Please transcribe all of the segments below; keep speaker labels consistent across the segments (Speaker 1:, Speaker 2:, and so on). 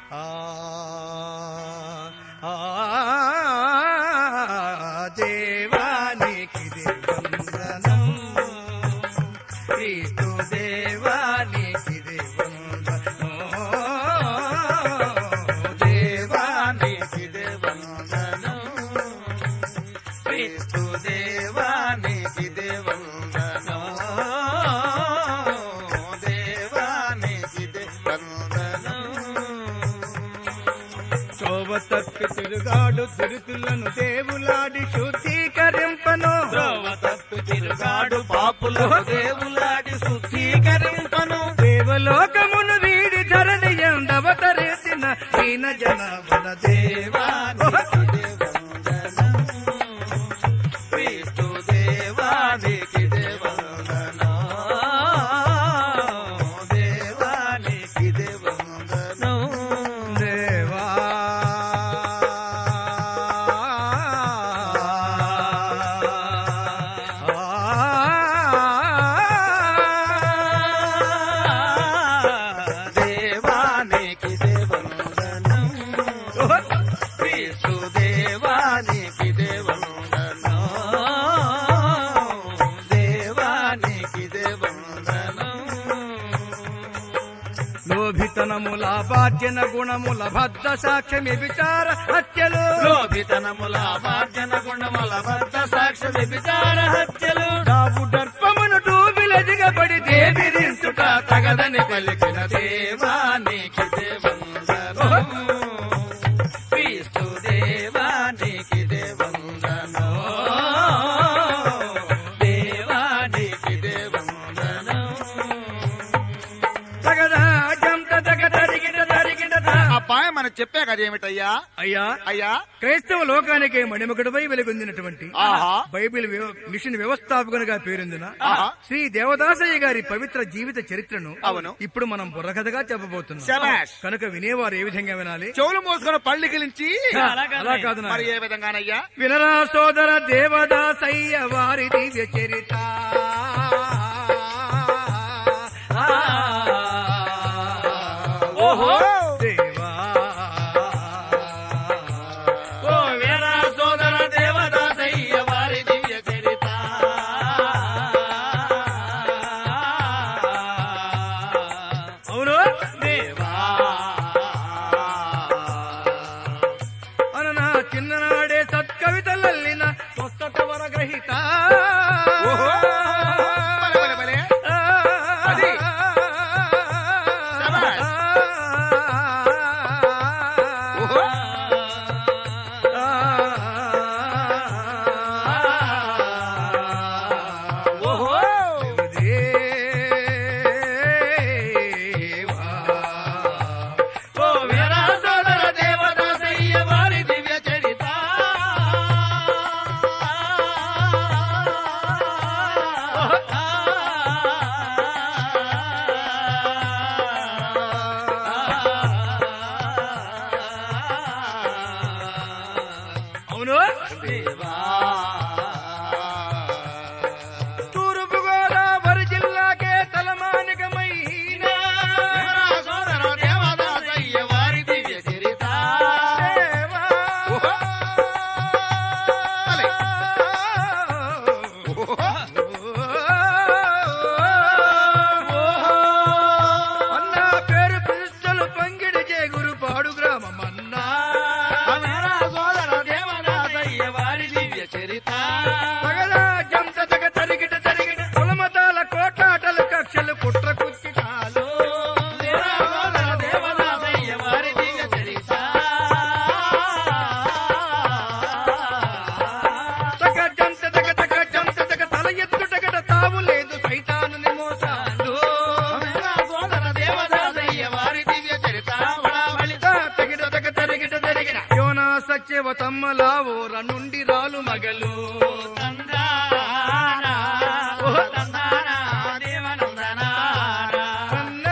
Speaker 1: ఆ ఆ దేవానికి వందనం క్రీస్తు దేవానికి వందనం దేవానికి వందనం క్రీస్తు దేవానికి వందనం దేవానికి వందనం శోభ తప్పి తిరుగాడు తిరుతులను దేవులాడి శుద్ధీకరింపను
Speaker 2: ద్రోవ తప్పి తిరుగాడు పాపులకు దేవులాడి శుద్ధీకరింపను
Speaker 1: దేవలోకమును వీడి ధరణి ఎండవతరేసిన దీన జన మన
Speaker 2: దేవానికి వందనం. క్రీస్తు దేవానికి వందనం. దేవానికి వందనం.
Speaker 1: దేవా
Speaker 2: దేవానికి వందనం. క్రీస్తు దేవానికి వందనం. దేవానికి వందనం.
Speaker 1: లోభితనముల బాధ్యన గుణముల భద్ర సాక్ష్యమి విచార హత్యలు
Speaker 2: లోభితనముల మార్జన గుణముల భర్త సాక్ష విచార హత్యలు
Speaker 1: డాబు దర్పమును టూబిల దిగబడి
Speaker 2: దేవిరించుట తగదని పలికిన దేవానికి వందనం క్రీస్తు దేవానికి వందనం దేవానికి వందనం
Speaker 1: తగదా జంత తగ తరిగిన తరిగిన తా.
Speaker 3: అబ్బాయి మనకు చెప్పే కదా ఏమిటయ్యా
Speaker 1: అయ్యా
Speaker 3: అయ్యా
Speaker 1: క్రైస్తవ లోకానికి మణిమకుడిపై వెలుగొందినటువంటి
Speaker 3: ఆహా
Speaker 1: బైబిల్ వ్యవ- మిషన్ వ్యవస్థాపకునిగా పేరొందిన
Speaker 3: ఆహా.
Speaker 1: శ్రీ దేవదాసయ్య గారి పవిత్ర జీవిత చరిత్రను
Speaker 3: అవును.
Speaker 1: ఇప్పుడు మనం బుర్రకథగా చెప్పబోతున్నాం
Speaker 3: శభాష్.
Speaker 1: కనుక వినేవారు ఏ విధంగా వినాలి
Speaker 3: చెవులు మూసుకొని పళ్ళు గిలించి
Speaker 1: అలా కాదు
Speaker 3: మరి
Speaker 1: నాయన.
Speaker 3: ఏ విధంగానయ్యా
Speaker 1: వినరా సోదర దేవదాసయ్య వారి దివ్య చరిత
Speaker 2: ఓహో
Speaker 1: దేవా
Speaker 2: ఓ వీరా సోదర దేవదాసయ్య వారి దివ్య చరిత
Speaker 1: అవును
Speaker 2: దేవా
Speaker 1: అననా చిన్ననాడే సత్కవితలల్లిన స్వస్థత వరగ్రహీత
Speaker 3: ఓహో భలే, భలే, భలే. అది. శభాష్. ఓహో.
Speaker 2: ఓహో ఓ వీరా సోదర దేవదాసయ్య వారి దివ్య చరిత
Speaker 1: అవును
Speaker 2: దేవా
Speaker 1: తూర్పు గోదావరి జిల్లాకే తలమానికమైన
Speaker 2: వీరా సోదర దేవదాసయ్య వారి దివ్య చరిత
Speaker 1: దేవా.
Speaker 3: ఓహో. భలే.
Speaker 1: అన్నా పేరు పిలుస్తలు పంగిడి చేగురు పాడు గ్రామం అన్నా
Speaker 2: వీరా సోదర దేవదాసయ్య వారి దివ్య చరిత
Speaker 1: పగలా జంత తగ తరిగిట తరిగిట కులమతాల కోట్లాటలు కక్షలు కుట్ర కుచ్చిటాలు
Speaker 2: వీరా సోదర దేవదాసయ్య వారి దివ్య చరిత
Speaker 1: తగ జంత తగ తగ జంత తగ తల ఎత్తుటగట తావు లేదు సైతాను మోసాలు
Speaker 2: వీరా సోదర దేవదాసయ్య వారి దివ్య చరిత బళాబళి
Speaker 1: తగిట తగ తరిగిట తరిగిట యోనా సత్యవ తమ్మలా ఓర నుండి రాలు మగలు
Speaker 2: తందానా ఓ తందానా దేవనందనానా
Speaker 1: అన్నా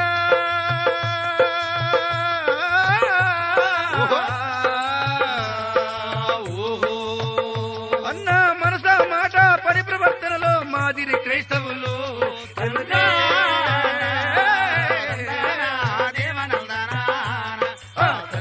Speaker 2: ఓహో
Speaker 1: అన్నా మనస మాట పరిప్రవర్తనలో మాదిరి క్రైస్తవులు
Speaker 2: దేవనందనానా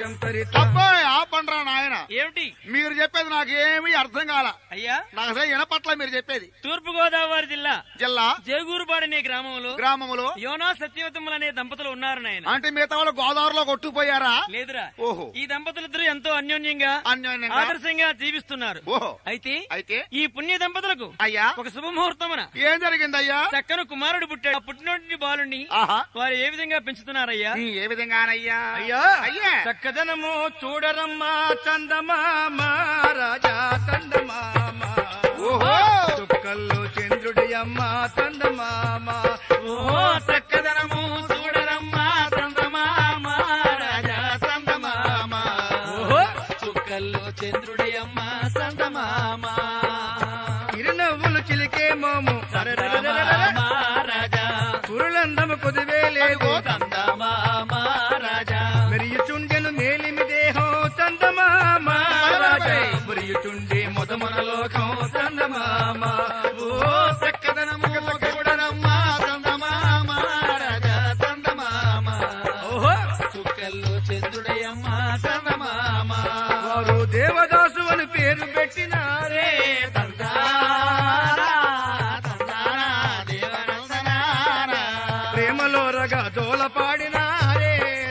Speaker 1: జంతరిత
Speaker 3: అబ్బాయి ఆపండ్రా నాయన
Speaker 2: ఏమిటి
Speaker 3: మీరు చెప్పేది నాకేమీ అర్థం కాల
Speaker 2: అయ్యా
Speaker 3: నాకు అసలు వినపట్ల మీరు చెప్పేది
Speaker 2: తూర్పు గోదావరి జిల్లా
Speaker 3: జిల్లా
Speaker 2: జేగూరుపాడు అనే గ్రామంలో
Speaker 3: గ్రామములో
Speaker 2: యోనా సత్యవతములు అనే దంపతులు ఉన్నారు నాయన
Speaker 3: అంటే మిగతా వాళ్ళు గోదావరిలో కొట్టుకుపోయారా
Speaker 2: లేదురా
Speaker 3: ఓహో
Speaker 2: ఈ దంపతులిద్దరూ ఎంతో అన్యోన్యంగా
Speaker 3: అన్యోన్యంగా
Speaker 2: ఆదర్శంగా జీవిస్తున్నారు
Speaker 3: ఓహో
Speaker 2: అయితే
Speaker 3: అయితే
Speaker 2: ఈ పుణ్య దంపతులకు
Speaker 3: అయ్యా
Speaker 2: ఒక శుభముహూర్తమున
Speaker 3: ఏం జరిగిందయ్యా
Speaker 2: చక్కని కుమారుడు పుట్టాడు ఆ పుట్టినటువంటి బాలుని
Speaker 3: ఆహా
Speaker 2: వారు ఏ విధంగా పెంచుతున్నారయ్యా
Speaker 3: ఈ ఏ విధంగానయ్యా
Speaker 1: అయ్యా
Speaker 3: అయ్యా
Speaker 1: చక్కదనము చూడరమ్మా చందమామ రాజా చందమామ
Speaker 3: ఓహో
Speaker 1: చుక్కల్లో చంద్రుడి అమ్మ చందమామ
Speaker 2: ఓహో చక్కదనము చూడరమ్మా చందమామ రాజా చందమామ
Speaker 1: ఓహో
Speaker 2: చుక్కల్లో చంద్రుడి అమ్మ చందమామ
Speaker 1: చిరునవ్వులు చిలికే మోము
Speaker 2: చందమామ రాజా
Speaker 1: కురులందము కొదివే లేదు
Speaker 2: చందమామ రాజా
Speaker 1: మెరియుచుండెను మేలిమి దేహం చందమామ రాజా మెరియుచుండే మొదమన లోకం చందమామ ఓ చక్కదనము చూడరమ్మా చందమామ రాజా చందమామ ఓహో
Speaker 2: చుక్కల్లో చంద్రుడయ్యమ్మ చందమామ
Speaker 1: వారు దేవదాసు అని పేరు పెట్టినారే
Speaker 2: తందానా, తందానా, దేవనందనానా.
Speaker 1: ప్రేమలో రగ జోల పాడినారే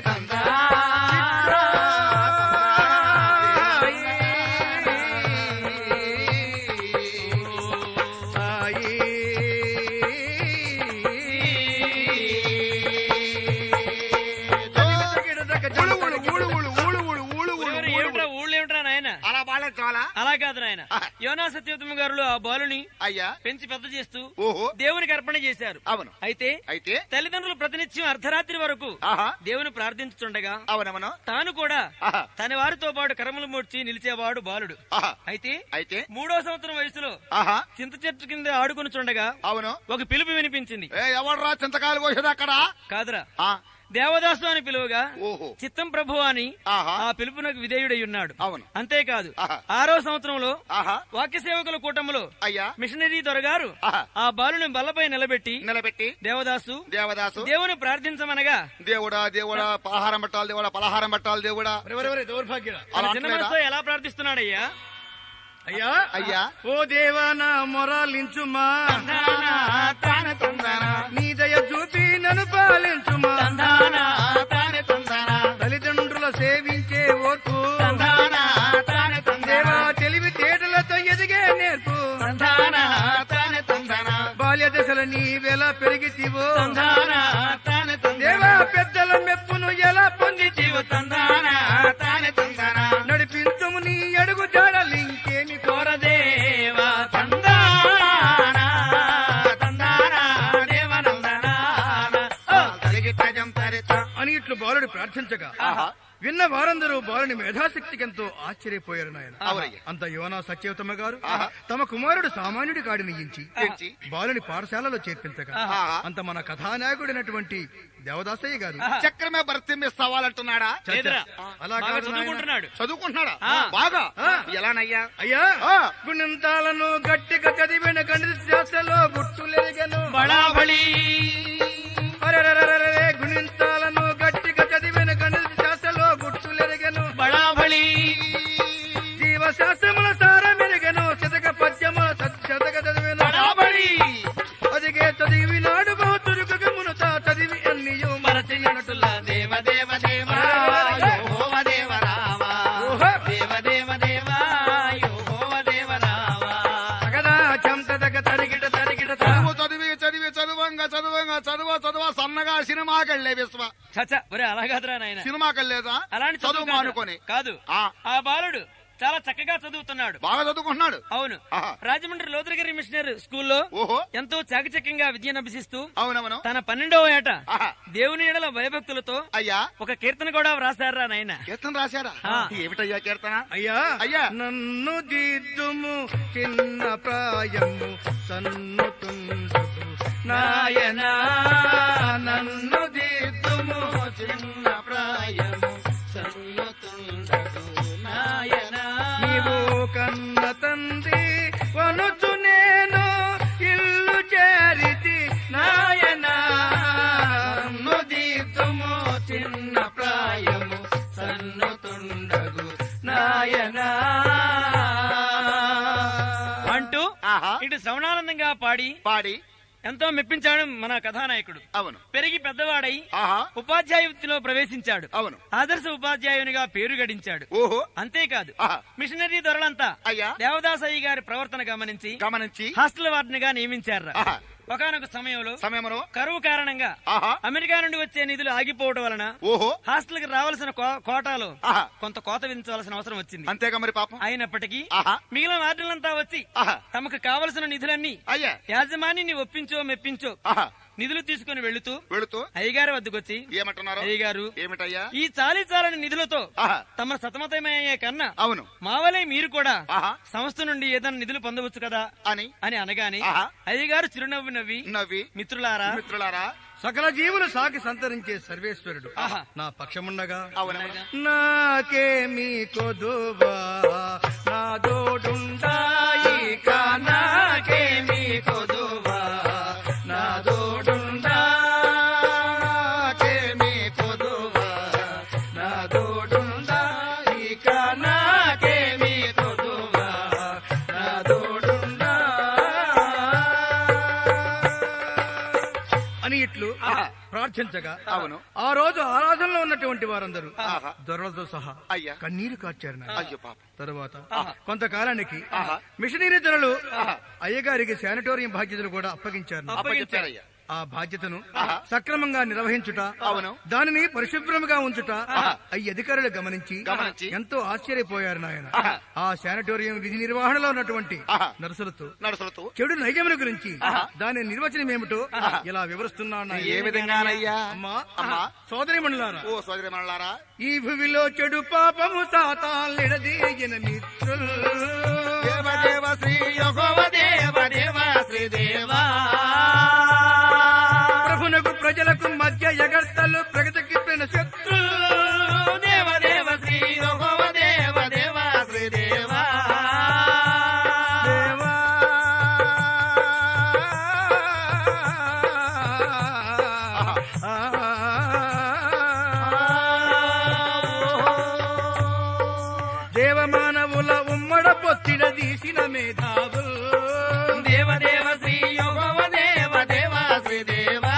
Speaker 3: ఊడు ఊడు ఊడు ఊడు ఊడు ఊడు ఊడు ఊడు
Speaker 2: ఊరు ఏమిట్రా ఊళ్ళు ఏమిట్రా నాయన
Speaker 3: అలా బాలే చాలా
Speaker 2: అలా కాదు నాయన యోనా సత్యోత్తమ గారు ఆ బాలుని
Speaker 3: అయ్యా
Speaker 2: పెంచి పెద్ద చేస్తూ
Speaker 3: ఓహో
Speaker 2: దేవునికి అర్పణ చేశారు
Speaker 3: అవును
Speaker 2: అయితే
Speaker 3: అయితే
Speaker 2: తల్లిదండ్రులు ప్రతినిత్యం అర్ధరాత్రి వరకు
Speaker 3: ఆహా
Speaker 2: దేవుని ప్రార్థించుతుండగా
Speaker 3: అవునవును
Speaker 2: తాను కూడా
Speaker 3: ఆహా
Speaker 2: తన వారితో పాటు కరములు మూడ్చి నిలిచేవాడు బాలుడు
Speaker 3: ఆహా
Speaker 2: అయితే
Speaker 3: అయితే
Speaker 2: మూడో సంవత్సరం వయసులో
Speaker 3: ఆహా
Speaker 2: చింత చెట్టు కింద ఆడుకుని చుండగా
Speaker 3: అవును
Speaker 2: ఒక పిలుపు వినిపించింది
Speaker 3: ఏ ఎవడరా చింతకాయలు కోసేది అక్కడ
Speaker 2: కాదురా
Speaker 3: ఆ,
Speaker 2: దేవదాసు అని పిలువగా
Speaker 3: ఓహో
Speaker 2: చిత్తం ప్రభు అని
Speaker 3: ఆహా
Speaker 2: ఆ పిలుపునకు విధేయుడై ఉన్నాడు
Speaker 3: అవును
Speaker 2: అంతేకాదు
Speaker 3: ఆహా.
Speaker 2: ఆరో సంవత్సరంలో
Speaker 3: ఆహా
Speaker 2: వాక్య సేవకుల కూటములో
Speaker 3: అయ్యా
Speaker 2: మిషనరీ దొరగారు
Speaker 3: ఆహా
Speaker 2: ఆ బాలుని బల్లపై నిలబెట్టి
Speaker 3: నిలబెట్టి
Speaker 2: దేవదాసు
Speaker 3: దేవదాసు
Speaker 2: దేవుని ప్రార్థించమనగా
Speaker 3: దేవుడా దేవుడా పలహారం పెట్టాలి దేవుడా పలహారం పెట్టాలి దేవుడా
Speaker 1: దౌర్భాగ్యుడ
Speaker 2: తన
Speaker 3: అలా
Speaker 2: చిన్న
Speaker 3: అంటలేదా?
Speaker 2: మనసుతో ఎలా ప్రార్థిస్తున్నాడయ్యా
Speaker 1: అయ్యా
Speaker 3: అయ్యా
Speaker 1: ఓ దేవా నా మొరాలించుమా నీ దయ చూపి నన్ను పాలించుమా తల్లిదండ్రుల సేవించే ఓర్పు దేవా తెలివి తేటలతో ఎదిగే నేర్పు బాల్య దశల నీవెలా పెరిగితివో దేవా పెద్దల మెప్పును ఎలా పొందితివో నడిపించుము నీ అడుగు జాడలు ఇంకేమి
Speaker 2: కోరదేవా తందానా తందానా దేవనందనానా
Speaker 1: అని ఇట్లు బాలుడు ప్రార్థించగా
Speaker 3: ఆహా
Speaker 1: విన్న వారందరూ బాలుని మేధాశక్తికి ఎంతో ఆశ్చర్యపోయారు నాయన
Speaker 3: అవునయ్య.
Speaker 1: అంత యువన సత్యవతమ్మ గారు
Speaker 3: ఆహా.
Speaker 1: తమ కుమారుడు సామాన్యుడి కాడిని ఎంచి
Speaker 3: ఎంచి.
Speaker 1: బాలుని పాఠశాలలో చేర్పించగా
Speaker 3: ఆహా.
Speaker 1: అంత మన కథానాయకుడైనటువంటి దేవదాసయ్య గారు
Speaker 3: చక్రమే భర్తీమిస్తావాలంటున్నాడా
Speaker 1: చచ్చ.
Speaker 2: లేదురా
Speaker 1: అలా
Speaker 2: బాగా
Speaker 1: కాదు నాయన.
Speaker 2: చదువుకుంటున్నాడు
Speaker 3: చదువుకుంటున్నాడా
Speaker 2: ఆ.
Speaker 3: బాగా
Speaker 1: ఆ.
Speaker 3: ఎలానయ్యా
Speaker 1: అయ్యా
Speaker 3: ఆ.
Speaker 1: గుణంతాలను గట్టిగా చదివిన గణిత శాస్త్రలో గుర్తులెరిగను
Speaker 2: బళాబళి
Speaker 1: అరెరెరెరెరె, గుణింతాలను గట్టిగా చదివిన గణిత శాస్త్రలో గుర్తులెరిగను
Speaker 2: బళాబళి
Speaker 1: జీవశాస్త్రముల సారమెరిగను శతక పద్యముల శతక చదివిన
Speaker 2: బళాబళి
Speaker 1: అదిగే చదివినాడు బహుతురుకు మునుత చదివి అన్నియు
Speaker 2: మరచినటుల దేవ దేవ దేవ యోహోవ దేవ రామ
Speaker 1: ఓహో.
Speaker 2: దేవ దేవ దేవ యోహోవ దేవ రామ
Speaker 1: తగదా చంతదగ తరిగిట తరిగిట తా.
Speaker 3: చదువు చదివి చదివి చదువంగా చదువంగా చదువ చదువ సన్నగా సినిమాకెళ్ళే విశ్వ
Speaker 2: చచ్చ ఒరే అలాగాదురా నాయన
Speaker 3: సినిమాకెళ్ళేదా
Speaker 2: అలాంటి
Speaker 3: చదువు
Speaker 2: చదువు కాదురా.
Speaker 3: మానుకొని
Speaker 2: కాదు
Speaker 3: ఆ.
Speaker 2: ఆ బాలుడు చాలా చక్కగా చదువుతున్నాడు
Speaker 3: బాగా చదువుకుంటున్నాడు
Speaker 2: అవును
Speaker 3: ఆహా.
Speaker 2: రాజమండ్రి లోతురగిరి మిషనరీ స్కూల్లో
Speaker 3: ఓహో
Speaker 2: ఎంతో చాకచక్యంగా విద్యను అభ్యసిస్తూ
Speaker 3: అవునవును
Speaker 2: తన పన్నెండవ ఏట
Speaker 3: ఆహా.
Speaker 2: దేవుని ఎడల భయభక్తులతో
Speaker 3: అయ్యా
Speaker 2: ఒక కీర్తన కూడా వ్రాసారా నాయన
Speaker 3: కీర్తన రాశారా
Speaker 2: ఆ.
Speaker 3: ఏమిటయ్యా కీర్తన
Speaker 1: అయ్యా
Speaker 3: అయ్యా.
Speaker 1: నన్ను దిద్దుము చిన్న ప్రాయము సన్నుతుండదు నాయనా నన్ను దిద్దుము చిన్న ప్రాయము
Speaker 2: సన్నుతుండదు నాయనా
Speaker 1: నీవు కన్న తండ్రి వనుచు నేను ఇల్లు చేరితి నాయనా నన్ను దిద్దుము చిన్న ప్రాయము సన్నుతుండదు పాడి
Speaker 3: పాడి
Speaker 1: ఎంతో మెప్పించాడు మన కథానాయకుడు
Speaker 3: అవును
Speaker 1: పెరిగి పెద్దవాడై
Speaker 3: ఆహా
Speaker 1: ఉపాధ్యాయ వృత్తిలో ప్రవేశించాడు
Speaker 3: అవును
Speaker 1: ఆదర్శ ఉపాధ్యాయునిగా పేరు గడించాడు
Speaker 3: ఓహో
Speaker 1: అంతేకాదు
Speaker 3: ఆహా
Speaker 1: మిషనరీ దొరలంతా
Speaker 3: అయ్యా
Speaker 1: దేవదాసయ్య గారి ప్రవర్తన గమనించి
Speaker 3: గమనించి
Speaker 1: హాస్టల్ వార్డెన్ గా నియమించారు
Speaker 3: ఆహా
Speaker 1: ఒకనొక సమయంలో
Speaker 3: సమయమును
Speaker 1: కరువు కారణంగా
Speaker 3: ఆహా
Speaker 1: అమెరికా నుండి వచ్చే నిధులు ఆగిపోవడం వలన
Speaker 3: ఓహో
Speaker 1: హాస్టల్ కి రావాల్సిన కో- కోటాలో
Speaker 3: ఆహా
Speaker 1: కొంత కోత విధించవలసిన అవసరం వచ్చింది
Speaker 3: అంతేగా మరి పాపం
Speaker 1: అయినప్పటికీ
Speaker 3: ఆహా
Speaker 1: మిగిలిన వార్డులంతా వచ్చి
Speaker 3: ఆహా
Speaker 1: తమకు కావలసిన నిధులన్నీ
Speaker 3: అయ్యా
Speaker 1: యాజమాన్యాన్ని ఒప్పించో మెప్పించో
Speaker 3: ఆహా
Speaker 1: నిధులు తీసుకుని వెళుతూ
Speaker 3: వెళుతూ
Speaker 1: అయ్యగారి వద్దకొచ్చి
Speaker 3: ఏమంటున్నారు
Speaker 1: అయ్యగారు
Speaker 3: ఏమిటయ్యా
Speaker 1: ఈ చాలీ చాలని నిధులతో
Speaker 3: ఆహా
Speaker 1: తమ సతమతమయ్యే కన్నా
Speaker 3: అవును
Speaker 1: మావలే మీరు కూడా
Speaker 3: ఆహా
Speaker 1: సంస్థ నుండి ఏదైనా నిధులు పొందవచ్చు కదా
Speaker 3: అని
Speaker 1: అని అనగానే
Speaker 3: ఆహా
Speaker 1: అయ్యగారు చిరునవ్వు నవ్వి
Speaker 3: నవ్వి
Speaker 1: మిత్రులారా
Speaker 3: మిత్రులారా
Speaker 4: సకల జీవులు సాకి సంతరించే సర్వేశ్వరుడు
Speaker 1: ఆహా.
Speaker 4: నా పక్షముండగా
Speaker 3: అవునవును
Speaker 4: నాకేమి కొదువా నా దోడుండాయి నాకేమి కొదువా నా దోడుండా నాకేమి కొదువా నా దోడుండా ఇక నాకేమి కొదువా నా దోడుండా అని ఇట్లు
Speaker 3: ఆహా.
Speaker 4: ప్రార్థించగా
Speaker 3: అవును
Speaker 4: ఆ రోజు ఆరాధనలో ఉన్నటువంటి వారందరూ
Speaker 3: ఆహా.
Speaker 4: దొరలతో సహా
Speaker 3: అయ్యా
Speaker 4: కన్నీరు కార్చారు నాయన.
Speaker 3: అయ్యో పాపం
Speaker 4: తరువాత కొంతకాలానికి
Speaker 3: ఆహా.
Speaker 4: మిషనరీ ధరలు
Speaker 3: ఆహా.
Speaker 4: అయ్యగారికి శానిటోరియం బాధ్యతలు కూడా అప్పగించారు నాయన.
Speaker 3: అప్పగించారయ్యా
Speaker 4: ఆ బాధ్యతను
Speaker 3: ఆహా.
Speaker 4: సక్రమంగా నిర్వహించుట
Speaker 3: అవును.
Speaker 4: దానిని పరిశుభ్రంగా ఉంచుట
Speaker 3: ఆహా.
Speaker 4: ఈ అధికారులు గమనించి
Speaker 3: గమనించి
Speaker 4: ఎంతో ఆశ్చర్యపోయారు నాయన
Speaker 3: ఆహా.
Speaker 4: ఆ శానిటోరియం విధి నిర్వహణలో ఉన్నటువంటి
Speaker 3: ఆహా.
Speaker 4: నర్సులతో
Speaker 3: నడుసులతో
Speaker 4: చెడు నైజముల గురించి
Speaker 3: ఆహా.
Speaker 4: దాని నిర్వచనం ఏమిటో ఇలా వివరిస్తున్నాను నాయన.
Speaker 3: ఏ విధంగానయ్యా
Speaker 4: అమ్మా
Speaker 3: అమ్మా.
Speaker 4: సోదరి మండలారా
Speaker 3: ఓ సోదరి మనలారా
Speaker 4: ఈ భూమిలో చెడు పాపము సాతాళ్ళిడదీయన మిత్రులు
Speaker 3: దేవ దేవ శ్రీ యెహోవ దేవ దేవ శ్రీ దేవా
Speaker 4: ప్రభునకు ప్రజలకు మధ్య ఎగర్తలు ప్రగతికి శత్రులు
Speaker 3: దేవ దేవ శ్రీ యెహోవ దేవ దేవ శ్రీ దేవా
Speaker 4: దేవా దేవమానవుల ఉమ్మడ పొత్తిడ తీసిన మేధావులు
Speaker 3: దేవ దేవ శ్రీ యెహోవ దేవ దేవ శ్రీ దేవా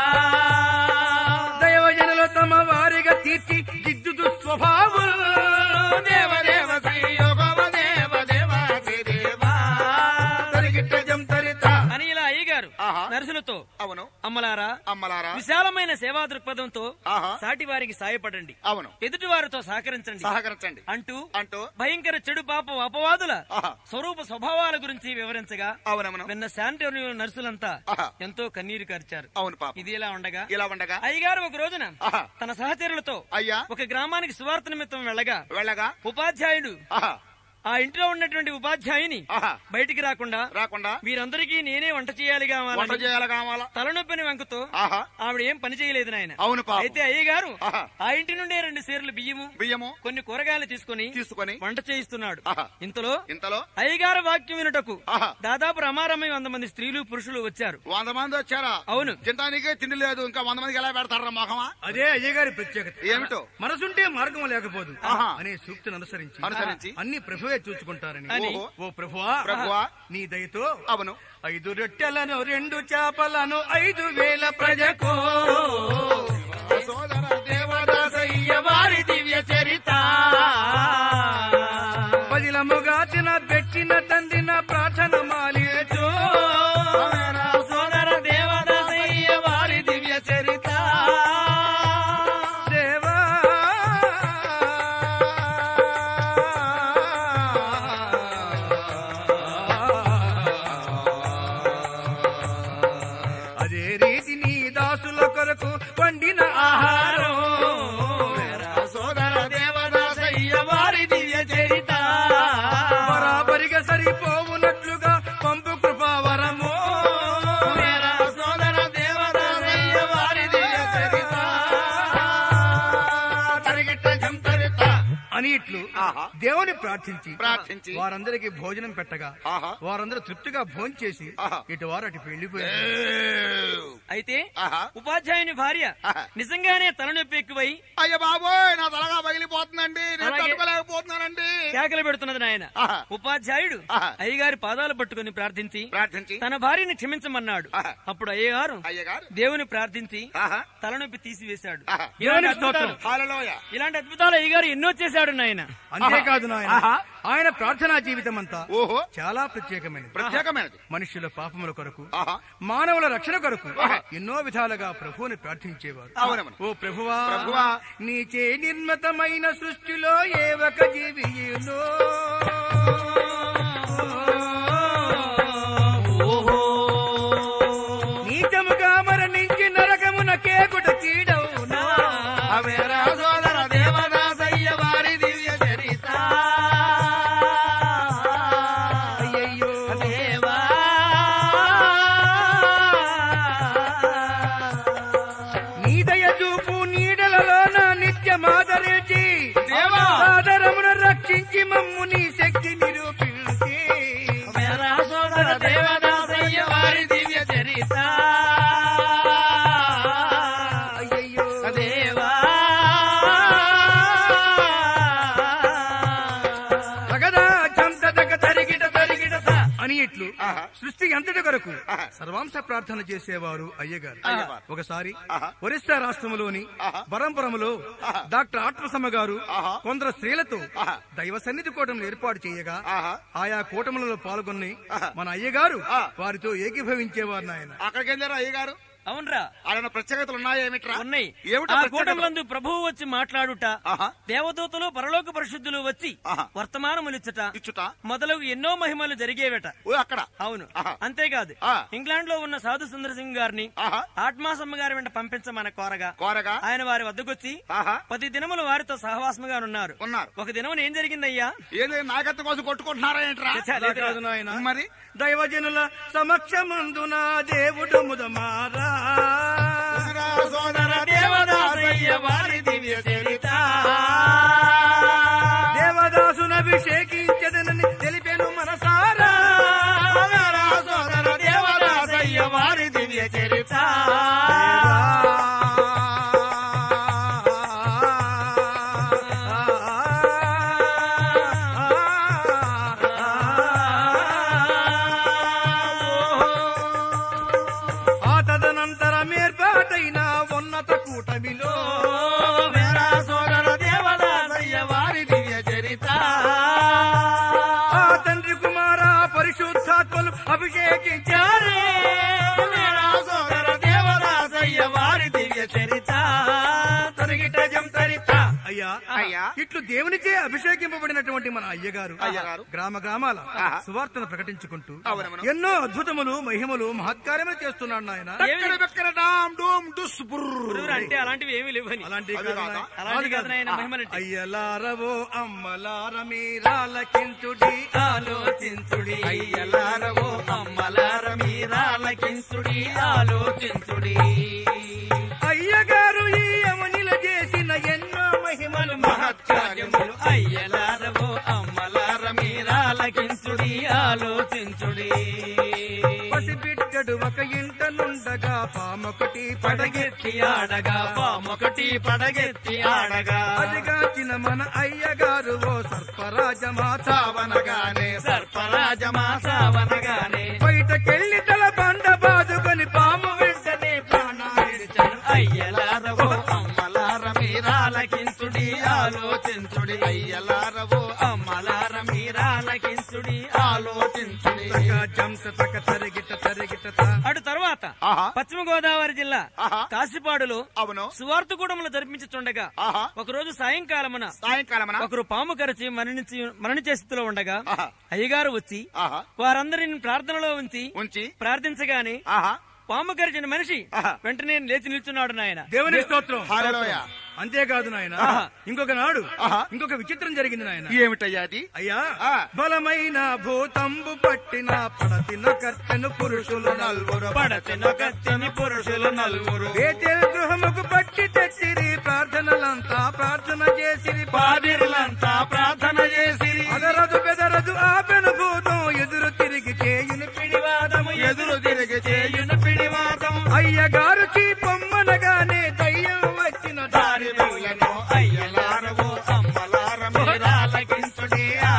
Speaker 4: దైవజనులు తమ వారిగా తీర్చి దిద్దుదు స్వభావులు
Speaker 3: దేవ దేవ శ్రీ యెహోవ దేవ దేవ శ్రీ దేవా
Speaker 4: తరిగిట్ట జంతరిత
Speaker 1: అని ఇలా అయ్యగారు
Speaker 3: ఆహా.
Speaker 1: నర్సులతో
Speaker 3: అవును
Speaker 1: అమ్మలారా
Speaker 3: అమ్మలారా
Speaker 1: విశాలమైన సేవా దృక్పథంతో
Speaker 3: ఆహా
Speaker 1: సాటి వారికి సాయపడండి
Speaker 3: అవును
Speaker 1: ఎదుటి వారితో సహకరించండి
Speaker 3: సహకరించండి
Speaker 1: అంటూ
Speaker 3: అంటూ
Speaker 1: భయంకర చెడు పాపం అపవాదుల
Speaker 3: ఆహా
Speaker 1: స్వరూప స్వభావాల గురించి వివరించగా
Speaker 3: అవునవును
Speaker 1: నిన్న శానిటోరియం నర్సులంతా
Speaker 3: ఆహా.
Speaker 1: ఎంతో కన్నీరు కార్చారు
Speaker 3: అవును పాప
Speaker 1: ఇది ఇలా ఉండగా
Speaker 3: ఇలా ఉండగా
Speaker 1: అయ్యగారు ఒక రోజున
Speaker 3: ఆహా
Speaker 1: తన సహచరులతో
Speaker 3: అయ్యా
Speaker 1: ఒక గ్రామానికి సువార్త నిమిత్తం వెళ్ళగా
Speaker 3: వెళ్ళగా
Speaker 1: ఉపాధ్యాయుడు
Speaker 3: ఆహా
Speaker 1: ఆ ఇంట్లో ఉన్నటువంటి ఉపాధ్యాయుని
Speaker 3: ఆహా
Speaker 1: బయటికి రాకుండా
Speaker 3: రాకుండా
Speaker 1: వీరందరికీ నేనే వంట చేయాలి
Speaker 3: వంట
Speaker 1: కావాలని
Speaker 3: చేయాలి కావాలా
Speaker 1: తలనొప్పిని వెంకుతో
Speaker 3: ఆహా
Speaker 1: ఆవిడ ఏం పని చేయలేదు నాయన
Speaker 3: అవును పాప
Speaker 1: అయితే అయ్యగారు
Speaker 3: ఆహా
Speaker 1: ఆ ఇంటి నుండే రెండు సేర్లు బియ్యము
Speaker 3: బియ్యము
Speaker 1: కొన్ని కూరగాయలు తీసుకుని
Speaker 3: తీసుకొని
Speaker 1: వంట చేయిస్తున్నాడు
Speaker 3: ఆహా
Speaker 1: ఇంతలో
Speaker 3: ఇంతలో
Speaker 1: అయ్యగారు వాక్యం వినుటకు
Speaker 3: ఆహా
Speaker 1: దాదాపు రమారమై వంద మంది స్త్రీలు పురుషులు వచ్చారు
Speaker 3: వంద మంది వచ్చారా
Speaker 1: అవును
Speaker 3: తినడానికే తిండి లేదు ఇంకా వంద మందికి ఎలా పెడతారా మొహమా
Speaker 4: అదే అయ్యగారి ప్రత్యేకత
Speaker 3: ఏమిటో
Speaker 4: మనసుంటే మార్గం లేకపోదు
Speaker 3: ఆహా.
Speaker 4: అనే సూక్తిని అనుసరించి
Speaker 3: అనుసరించి
Speaker 4: అన్ని ప్రభువే చూసుకుంటారని
Speaker 1: అని.
Speaker 3: ఓహో.
Speaker 4: ఓ ప్రభువా
Speaker 3: ప్రభువా.
Speaker 4: నీ దయతో
Speaker 3: అవును
Speaker 4: ఐదు రొట్టెలను రెండు చేపలను ఐదు వేల ప్రజకు
Speaker 3: సోదర దేవదాసయ్య వారి దివ్య చరిత
Speaker 4: పదిలముగా తిన పెట్టిన తందిన ప్రార్థన మాలియచు
Speaker 3: సోదర దేవదాసయ్య వారి దివ్య చరిత
Speaker 4: దేవా అదే రీతి నీ దాసుల కొరకు వండిన ఆహారం
Speaker 3: సోదర దేవదాసయ్య వారి దివ్య చరిత
Speaker 4: బరాబరిగా సరిపోవునట్లుగా పంపు కృపావరము
Speaker 3: సోదర దేవదాసయ్య వారి దివ్య చరిత తరిగిట్ట జంతరిత
Speaker 4: అని ఇట్లు
Speaker 3: ఆహా.
Speaker 4: దేవుని ప్రార్థించి
Speaker 3: ప్రార్థించి
Speaker 4: వారందరికి భోజనం పెట్టగా
Speaker 3: ఆహా
Speaker 4: వారందరూ తృప్తిగా భోంచేసి
Speaker 3: ఆహా.
Speaker 4: ఇటు వారు అటు వెళ్ళిపోయారు
Speaker 1: అయితే
Speaker 3: ఆహా
Speaker 1: ఉపాధ్యాయుని భార్య
Speaker 3: ఆహా.
Speaker 1: నిజంగానే తలనొప్పి ఎక్కువై
Speaker 3: అయ్య బాబోయ్ నా తలగా పగిలిపోతుందండి నేను
Speaker 1: అలాగే.
Speaker 3: తట్టుకోలేకపోతున్నానండి
Speaker 2: కేకలు పెడుతున్నది నాయన
Speaker 3: ఆహా.
Speaker 2: ఉపాధ్యాయుడు
Speaker 3: ఆహా.
Speaker 2: అయ్యగారి పాదాలు పట్టుకుని ప్రార్థించి
Speaker 3: ప్రార్థించి
Speaker 2: తన భార్యని క్షమించమన్నాడు
Speaker 3: ఆహా.
Speaker 2: అప్పుడు అయ్యగారు
Speaker 3: అయ్యగారు
Speaker 2: దేవుని ప్రార్థించి
Speaker 3: ఆహా.
Speaker 2: తలనొప్పి తీసివేశాడు
Speaker 3: ఆహా.
Speaker 2: ఇలాంటి అద్భుతాలు
Speaker 3: హాలలోయ
Speaker 2: ఇలాంటి అద్భుతాలు అయ్యగారు ఎన్నో చేశాడు నాయన
Speaker 4: అంతేకాదు నాయన
Speaker 3: ఆహా.
Speaker 4: ఆయన ప్రార్థనా జీవితం అంతా
Speaker 3: ఓహో
Speaker 4: చాలా ప్రత్యేకమైనది
Speaker 3: ప్రత్యేకమైనది
Speaker 4: మనుష్యుల పాపముల కొరకు
Speaker 3: ఆహా
Speaker 4: మానవుల రక్షణ కొరకు
Speaker 3: ఆహా.
Speaker 4: ఎన్నో విధాలుగా ప్రభువుని ప్రార్థించేవారు
Speaker 3: అవునవును.
Speaker 4: ఓ ప్రభువా
Speaker 3: ప్రభువా.
Speaker 4: నీచే నిర్మితమైన సృష్టిలో ఏ ఒక జీవియులో నీచముగా మరణించి నరకమున కేకుట కీడవునా
Speaker 3: అవేరా సోదర దేవదాసయ్య వారి దివ్య చరిత
Speaker 4: అయ్యయ్యో
Speaker 3: దేవా
Speaker 4: నీదయ చూపు నీడలలో నా నిత్యమాదరించి
Speaker 3: దేవా.
Speaker 4: సాదరమును రక్షించి మమ్ము నీ శక్తి నిరూపించి
Speaker 3: అవేరా సోదర దేవదాసయ్య వారి దివ్య చరిత
Speaker 4: అయ్యయ్యో
Speaker 3: దేవా
Speaker 4: తగదా చంత తగ తరిగిట తరిగిట త అని ఇట్లు
Speaker 3: ఆహా.
Speaker 4: సృష్టి అంతటి కొరకు
Speaker 3: ఆహా.
Speaker 4: సర్వాంశ ప్రార్థన చేసేవారు అయ్యగారు
Speaker 3: అయ్యగారు.
Speaker 4: ఒకసారి
Speaker 3: ఆహా.
Speaker 4: ఒరిస్సా రాష్ట్రములోని
Speaker 3: ఆహా.
Speaker 4: బరంపురములో
Speaker 3: ఆహా.
Speaker 4: డాక్టర్ ఆత్మసమ్మ గారు
Speaker 3: ఆహా.
Speaker 4: కొందరు స్త్రీలతో
Speaker 3: ఆహా.
Speaker 4: దైవ సన్నిధి కూటములు ఏర్పాటు చేయగా
Speaker 3: ఆహా.
Speaker 4: ఆయా కూటములలో పాల్గొని
Speaker 3: ఆహా.
Speaker 4: మన అయ్యగారు
Speaker 3: ఆ.
Speaker 4: వారితో ఏకీభవించేవారు నాయన
Speaker 3: అక్కడికి వెళ్ళారా అయ్యగారు
Speaker 2: అవునరా
Speaker 3: ఆయన ప్రత్యేకతలు ఉన్నాయా ఏమిట్రా
Speaker 2: ఉన్నాయి
Speaker 3: ఏమిటా
Speaker 2: ఆ
Speaker 3: ప్రత్యేకతలు?
Speaker 2: కూటములందు ప్రభువు వచ్చి మాట్లాడుట
Speaker 3: ఆహా.
Speaker 2: దేవదూతలు పరలోక పరిశుద్ధులు వచ్చి
Speaker 3: ఆహా.
Speaker 2: వర్తమానములిచ్చుట
Speaker 3: ఇచ్చుట
Speaker 2: మొదలగు ఎన్నో మహిమలు జరిగేవట
Speaker 3: ఓ అక్కడ
Speaker 2: అవును
Speaker 3: ఆహా.
Speaker 2: అంతేకాదు
Speaker 3: ఆ.
Speaker 2: ఇంగ్లాండ్ లో ఉన్న సాధు సుందర సింగ్ గారిని
Speaker 3: ఆహా
Speaker 2: ఆత్మాసమ్మ గారి వెంట పంపించమన కోరగా
Speaker 3: కోరగా
Speaker 2: ఆయన వారి వద్దకొచ్చి
Speaker 3: ఆహా
Speaker 2: పది దినములు వారితో సహవాసముగా ఉన్నారు
Speaker 3: ఉన్నారు
Speaker 2: ఒక దినమున ఏం జరిగిందయ్యా
Speaker 3: ఏది నాయకత్వం కోసం కొట్టుకుంటున్నారా ఏంట్రా
Speaker 2: చచ్చా,
Speaker 4: అలా
Speaker 2: లేదురా.
Speaker 4: కాదు నాయన
Speaker 3: మరి
Speaker 4: దైవజనుల సమక్షమందున దేవుడు ముదమారా
Speaker 3: సోదర దేవదాసయ్య వారి దివ్య చరిత
Speaker 4: దేవదాసును అభిషేకించదనని తెలిపెను మనసారా
Speaker 3: సోదర దేవదాసయ్య వారి దివ్య చరిత
Speaker 4: ఆ తదనంతరం ఏర్పాటైన ఉన్నత కూటమిలో
Speaker 3: వేరా సోదర దేవదాసయ్య వారి దివ్య చరిత
Speaker 4: ఆ తండ్రి కుమార పరిశుద్ధాత్మలు అభిషేకించారు
Speaker 3: వేరా సోదర దేవదాసయ్య వారి దివ్య చరిత
Speaker 4: తరిగిట జం తరిత అయ్యా
Speaker 3: అయ్యా.
Speaker 4: ఇట్లు దేవునిచే అభిషేకింపబడినటువంటి మన అయ్యగారు
Speaker 3: అయ్యగారు.
Speaker 4: గ్రామ గ్రామాల
Speaker 3: ఆహా.
Speaker 4: సువార్తను ప్రకటించుకుంటూ
Speaker 3: అవునవును.
Speaker 4: ఎన్నో అద్భుతములు మహిమలు మహత్కార్యములు చేస్తున్నాడు నాయన
Speaker 3: ఎక్కడ బెక్కర డామ్ డూమ్ డుస్ బుర్ర్.
Speaker 2: గురువురు అంటే అలాంటివి ఏమీ లేవని
Speaker 4: అలాంటి
Speaker 3: అవి
Speaker 4: కాదు
Speaker 3: కాదా?
Speaker 4: నాయన.
Speaker 2: అలాంటి
Speaker 4: అది
Speaker 2: కాదు
Speaker 4: కాదు.
Speaker 2: నాయన మహిమలంటే.
Speaker 4: అయ్యలారవో అమ్మలార మీరాలకించుడి
Speaker 2: ఆలోచించుడి
Speaker 3: అయ్యలారవో అమ్మలార మీరాలకించుడి ఆలోచించుడి
Speaker 4: అయ్యగారు ఈ యమునిల చేసిన ఎన్నో మహిమలు
Speaker 3: మహత్కార్యములు అయ్యలారవో అమ్మలార మీరాలకించుడి ఆలోచించుడి
Speaker 4: పసిబిడ్డడు ఒక ఇంట నుండగా పామొకటి పడగెత్తి
Speaker 3: పడగెత్తి ఆడగా పామొకటి పడగెత్తి ఆడగా
Speaker 4: అదిగాచిన మన అయ్యగారు ఓ సర్పరాజమా
Speaker 3: సావనగానే సర్పరాజమా సావనగానే
Speaker 4: బయటకెళ్ళి తల బండ బాదుకొని పాము వెంటనే ప్రాణాలిడిచను
Speaker 3: అయ్యలారవో అమ్మలార మీరాలకించుడి ఆలోచించుడి అయ్యలారవో అమ్మలార మీరాలకించుడి ఆలోచించుడి
Speaker 4: జంత తక తరిగిట తరిగిట త.
Speaker 2: అటు తర్వాత
Speaker 3: ఆహా.
Speaker 2: పశ్చిమ గోదావరి జిల్లా
Speaker 3: ఆహా.
Speaker 2: కాశీపాడులో
Speaker 3: అవును
Speaker 2: సువార్తగూడములు జరిపించుతుండగా
Speaker 3: ఆహా
Speaker 2: ఒకరోజు సాయంకాలమున
Speaker 3: సాయంకాలమన
Speaker 2: ఒకరు పాము కరిచి మరణించి మరణించే స్థితిలో ఉండగా
Speaker 3: ఆహా.
Speaker 2: అయ్యగారు వచ్చి
Speaker 3: ఆహా
Speaker 2: వారందరిని ప్రార్థనలో ఉంచి
Speaker 3: ఉంచి
Speaker 2: ప్రార్థించగానే
Speaker 3: ఆహా
Speaker 2: పాము కరిచిన మనిషి
Speaker 3: ఆహా.
Speaker 2: వెంటనే లేచి నిల్చున్నాడు నాయన
Speaker 4: దేవుని స్తోత్రం
Speaker 3: హల్లెలూయా.
Speaker 4: అంతేకాదు నాయన
Speaker 3: ఆహా.
Speaker 4: ఇంకొక నాడు
Speaker 3: ఆహా.
Speaker 4: ఇంకొక విచిత్రం జరిగింది నాయన
Speaker 3: ఏమిటయ్యా అది
Speaker 4: అయ్యా
Speaker 3: ఆ.
Speaker 4: బలమైన భూతంబు పట్టిన పడతిన కర్తెను పురుషులు నల్వురు
Speaker 3: పడతిన కత్తిని పురుషులు నలుగురు
Speaker 4: బేతేల్ గృహముకు పట్టి తెచ్చిరి ప్రార్థనలంతా ప్రార్థన చేసిరి
Speaker 3: పాదిరులంతా ప్రార్థన చేసిరి
Speaker 4: అదరదు బెదరదు ఆపెను భూతం ఎదురు తిరిగి చేయుని పిడివాదము
Speaker 3: ఎదురు తిరిగి చేయును పిడివాదం
Speaker 4: అయ్యగారు చీపొమ్మనగానే దయ్యం వచ్చిన దారి
Speaker 3: దారి వెళ్ళను అయ్యలారవో అమ్మలార మీరాలకించుడి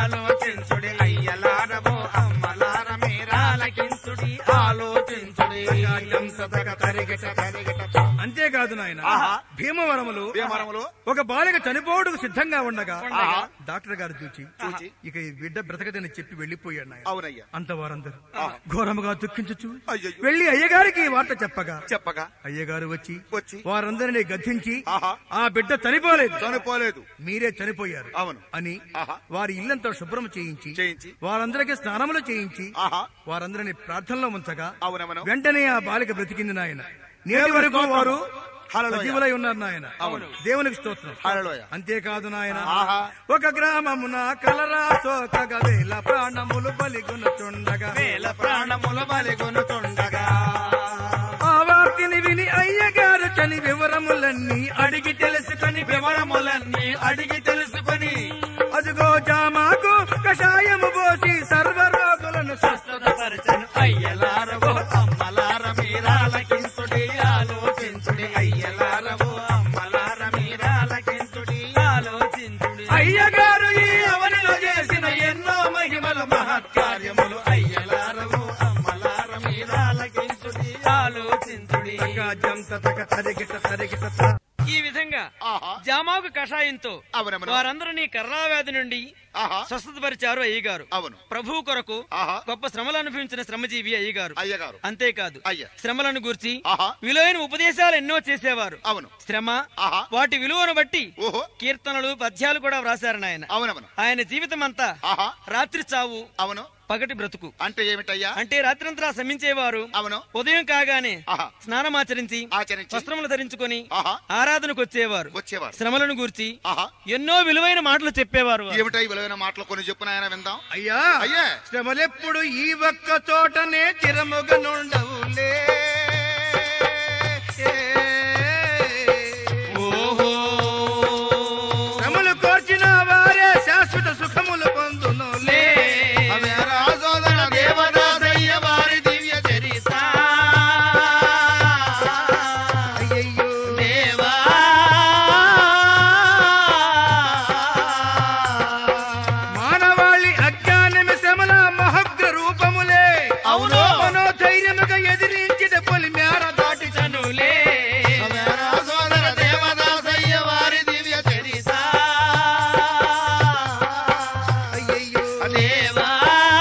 Speaker 3: తగ తరిగిట తరిగిట
Speaker 4: అంతేకాదు నాయన
Speaker 3: ఆహా.
Speaker 4: భీమవరములు
Speaker 3: భీమవరములు
Speaker 4: ఒక బాలిక చనిపోవడానికి సిద్ధంగా ఉండగా
Speaker 3: ఆహా.
Speaker 4: డాక్టర్ గారు చూచి
Speaker 3: చూచి.
Speaker 4: ఇక ఈ బిడ్డ బ్రతకదని చెప్పి వెళ్లిపోయాడు నాయన
Speaker 3: అవునయ్యా
Speaker 4: అంత వారందరూ ఘోరముగా దుఃఖించుచు
Speaker 3: అయ్యయ్యో.
Speaker 4: వెళ్లి అయ్యగారికి ఈ వార్త చెప్పగా
Speaker 3: చెప్పగా
Speaker 4: అయ్యగారు వచ్చి
Speaker 3: వచ్చి
Speaker 4: వారందరినీ గద్దించి
Speaker 3: ఆహా.
Speaker 4: ఆ బిడ్డ చనిపోలేదు
Speaker 3: చనిపోలేదు
Speaker 4: మీరే చనిపోయారు
Speaker 3: అవును.
Speaker 4: అని
Speaker 3: ఆహా.
Speaker 4: వారి ఇల్లంతా శుభ్రం చేయించి
Speaker 3: చేయించి.
Speaker 4: వారందరికీ స్నానములు చేయించి
Speaker 3: ఆహా
Speaker 4: వారందరిని ప్రార్థనలో ఉంచగా
Speaker 3: అవునవును
Speaker 4: వెంటనే ఆ బాలిక బ్రతికింది నాయన నేటి వరకు వారు
Speaker 3: హల్లెలూయా.
Speaker 4: సజీవులై ఉన్నారు నాయన
Speaker 3: అవును.
Speaker 4: దేవునికి స్తోత్రం
Speaker 3: హల్లెలూయా.
Speaker 4: అంతేకాదు నాయన
Speaker 3: ఆహా.
Speaker 4: ఒక గ్రామమున కలరా సోకగ వేల ప్రాణములు బలిగునుచుండగా
Speaker 2: వేల ప్రాణములు బలిగొనుచుండగా
Speaker 4: ఆ వార్తిని విని అయ్యగారు చని వివరములన్నీ అడిగి తెలుసుకొని
Speaker 2: వివరములన్నీ అడిగి తెలుసుకొని
Speaker 4: అదిగో జామాకు కషాయము పోసి సర్వరోగులను
Speaker 2: స్వస్థతపరచను అయ్యలారవో అమ్మలార మీరాలకించుడి ఆలోచించుడి అయ్యలారవో అమ్మలార మీరాలకించుడి ఆలోచించుడి
Speaker 4: అయ్యగారు ఈ
Speaker 2: అవనిలో చేసిన ఎన్నో మహిమలు మహత్కార్యములు అయ్యలారవో అమ్మలార మీరాలకించుడి ఆలోచించుడి
Speaker 4: జంత తగ తరిగిట తరిగిట త.
Speaker 5: ఈ విధంగా
Speaker 3: ఆహా
Speaker 5: జామాకు కషాయంతో
Speaker 3: అవునవును
Speaker 5: వారందరినీ కర్ణావ్యాధి నుండి
Speaker 3: ఆహా
Speaker 5: స్వస్థతపరిచారు అయ్యగారు
Speaker 3: అవును
Speaker 5: ప్రభు కొరకు
Speaker 3: ఆహా
Speaker 5: గొప్ప శ్రమలు అనుభవించిన శ్రమజీవి అయ్యగారు
Speaker 3: అయ్యగారు
Speaker 5: అంతేకాదు
Speaker 3: అయ్య
Speaker 5: శ్రమలను గూర్చి
Speaker 3: ఆహా
Speaker 5: విలువైన ఉపదేశాలు ఎన్నో చేసేవారు
Speaker 3: అవును
Speaker 5: శ్రమ
Speaker 3: ఆహా
Speaker 5: వాటి విలువను బట్టి
Speaker 3: ఓహో
Speaker 5: కీర్తనలు పద్యాలు కూడా వ్రాసారు ఆయన
Speaker 3: అవునవును
Speaker 5: ఆయన జీవితం అంతా
Speaker 3: ఆహా
Speaker 5: రాత్రి చావు
Speaker 3: అవును
Speaker 5: పగటి బ్రతుకు
Speaker 3: అంటే ఏమిటయ్యా
Speaker 5: అంటే రాత్రంతా శ్రమించేవారు
Speaker 3: అవును
Speaker 5: ఉదయం కాగానే
Speaker 3: ఆహా
Speaker 5: స్నానమాచరించి
Speaker 3: ఆచరించి
Speaker 5: వస్త్రములు ధరించుకొని
Speaker 3: ఆహా
Speaker 5: ఆరాధనకు వచ్చేవారు
Speaker 3: వచ్చేవారు
Speaker 5: శ్రమలను గూర్చి
Speaker 3: ఆహా
Speaker 5: ఎన్నో విలువైన మాటలు చెప్పేవారు వారు.
Speaker 3: ఏమిటాయి విలువైన మాటలు కొన్ని చెప్పు నాయన విందాం
Speaker 4: అయ్యా
Speaker 3: అయ్యా
Speaker 4: శ్రమలెప్పుడు ఈ ఒక్క చోటనే చిరముగనుండవులే
Speaker 2: ఓహో
Speaker 4: శ్రమలు కోర్చిన వారే శాశ్వత సుఖములు పొందునులే
Speaker 3: అవే రాజోదర
Speaker 2: దేవదాసయ్య వారి దివ్య చరిత
Speaker 4: అయ్యయ్యో
Speaker 2: దేవా
Speaker 4: మానవాళి అజ్ఞానమి శ్రమల మహగ్ర రూపములే
Speaker 2: అవును.
Speaker 4: మనోధైర్యముగా ఎదిరించిన పొలి మేర దాటి
Speaker 5: చనులే
Speaker 3: అవే రాజోదర
Speaker 2: దేవదాసయ్య వారి దివ్య చరిత
Speaker 4: అయ్యయ్యో
Speaker 2: దేవా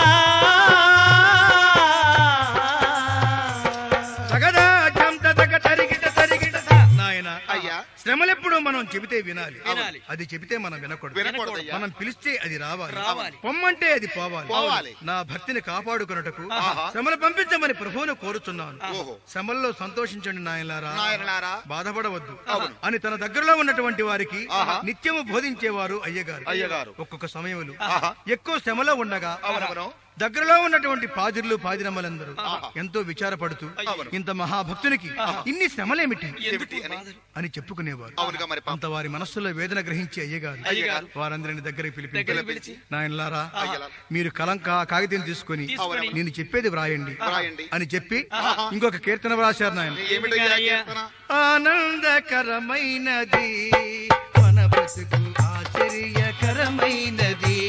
Speaker 4: తగదా జంత తగ తరిగిట తరిగిట నాయన
Speaker 3: అయ్యా
Speaker 4: శ్రమలెప్పుడు మనం చెబితే వినాలి
Speaker 5: వినాలి.
Speaker 4: అది చెబితే మనం వినకూడదు
Speaker 3: వినకూడదయ్యా
Speaker 4: మనం పిలిస్తే అది రావాలి
Speaker 5: రావాలి.
Speaker 4: పొమ్మంటే అది పోవాలి
Speaker 3: పోవాలి.
Speaker 4: నా భక్తిని కాపాడుకున్నటకు
Speaker 3: ఆహా.
Speaker 4: శ్రమలు పంపించమని ప్రభువును కోరుచున్నాను
Speaker 3: ఓహో.
Speaker 4: శ్రమల్లో సంతోషించండి నాయనలారా
Speaker 3: నాయనలారా
Speaker 4: బాధపడవద్దు
Speaker 3: అవును.
Speaker 4: అని తన దగ్గరలో ఉన్నటువంటి వారికి
Speaker 3: ఆహా.
Speaker 4: నిత్యము బోధించేవారు అయ్యగారు
Speaker 3: అయ్యగారు.
Speaker 4: ఒక్కొక్క సమయంలో
Speaker 3: ఆహా.
Speaker 4: ఎక్కువ శ్రమలో ఉండగా
Speaker 3: అవునవును
Speaker 4: దగ్గరలో ఉన్నటువంటి పాదిర్లు పాదిరమ్మలందరూ
Speaker 3: ఆహా.
Speaker 4: ఎంతో విచారపడుతూ
Speaker 3: అవును.
Speaker 4: ఇంత మహాభక్తునికి ఇన్ని శ్రమలేమిటి
Speaker 3: ఏమిటి అని
Speaker 4: అని చెప్పుకునేవారు
Speaker 3: అవునుగా మరి పాపం.
Speaker 4: అంత వారి మనస్సులో వేదన గ్రహించి అయ్యగారు
Speaker 3: అయ్యగారు.
Speaker 4: వారందరిని దగ్గరికి పిలిపి
Speaker 3: దగ్గరికి పిలిచి,
Speaker 4: నాయనలారా
Speaker 3: అయ్యలారా.
Speaker 4: మీరు కలం కా- కాగితం తీసుకొని
Speaker 3: తీసుకొని,
Speaker 4: నేను చెప్పేది వ్రాయండి
Speaker 3: వ్రాయండి.
Speaker 4: అని చెప్పి ఇంకొక కీర్తన వ్రాశారు నాయన
Speaker 3: ఏమిటయ్యా
Speaker 5: అయ్యా.
Speaker 3: కీర్తన
Speaker 4: ఆనందకరమైనది మన బ్రతుకు ఆశ్చర్యకరమైనది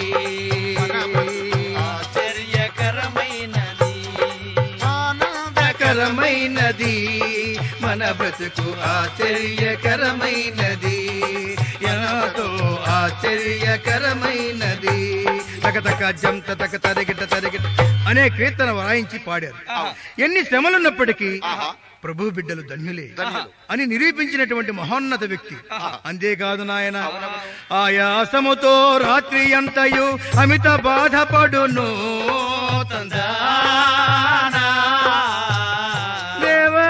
Speaker 2: ఆశ్చర్యకరమైనది
Speaker 4: ఆనందకరమైనది మన బ్రతుకు ఆశ్చర్యకరమైనది ఎంతో ఆశ్చర్యకరమైనది తక జంత తక తరిగిట తరిగిట అనే కీర్తన వాయించి పాడారు ఎన్ని శ్రమలున్నప్పటికీ ప్రభు బిడ్డలు ధన్యులే అని నిరూపించినటువంటి మహోన్నత వ్యక్తి అంతేకాదు నాయన ఆయాసముతో రాత్రి అంతయు అమిత బాధపడును
Speaker 2: తందానా
Speaker 4: దేవా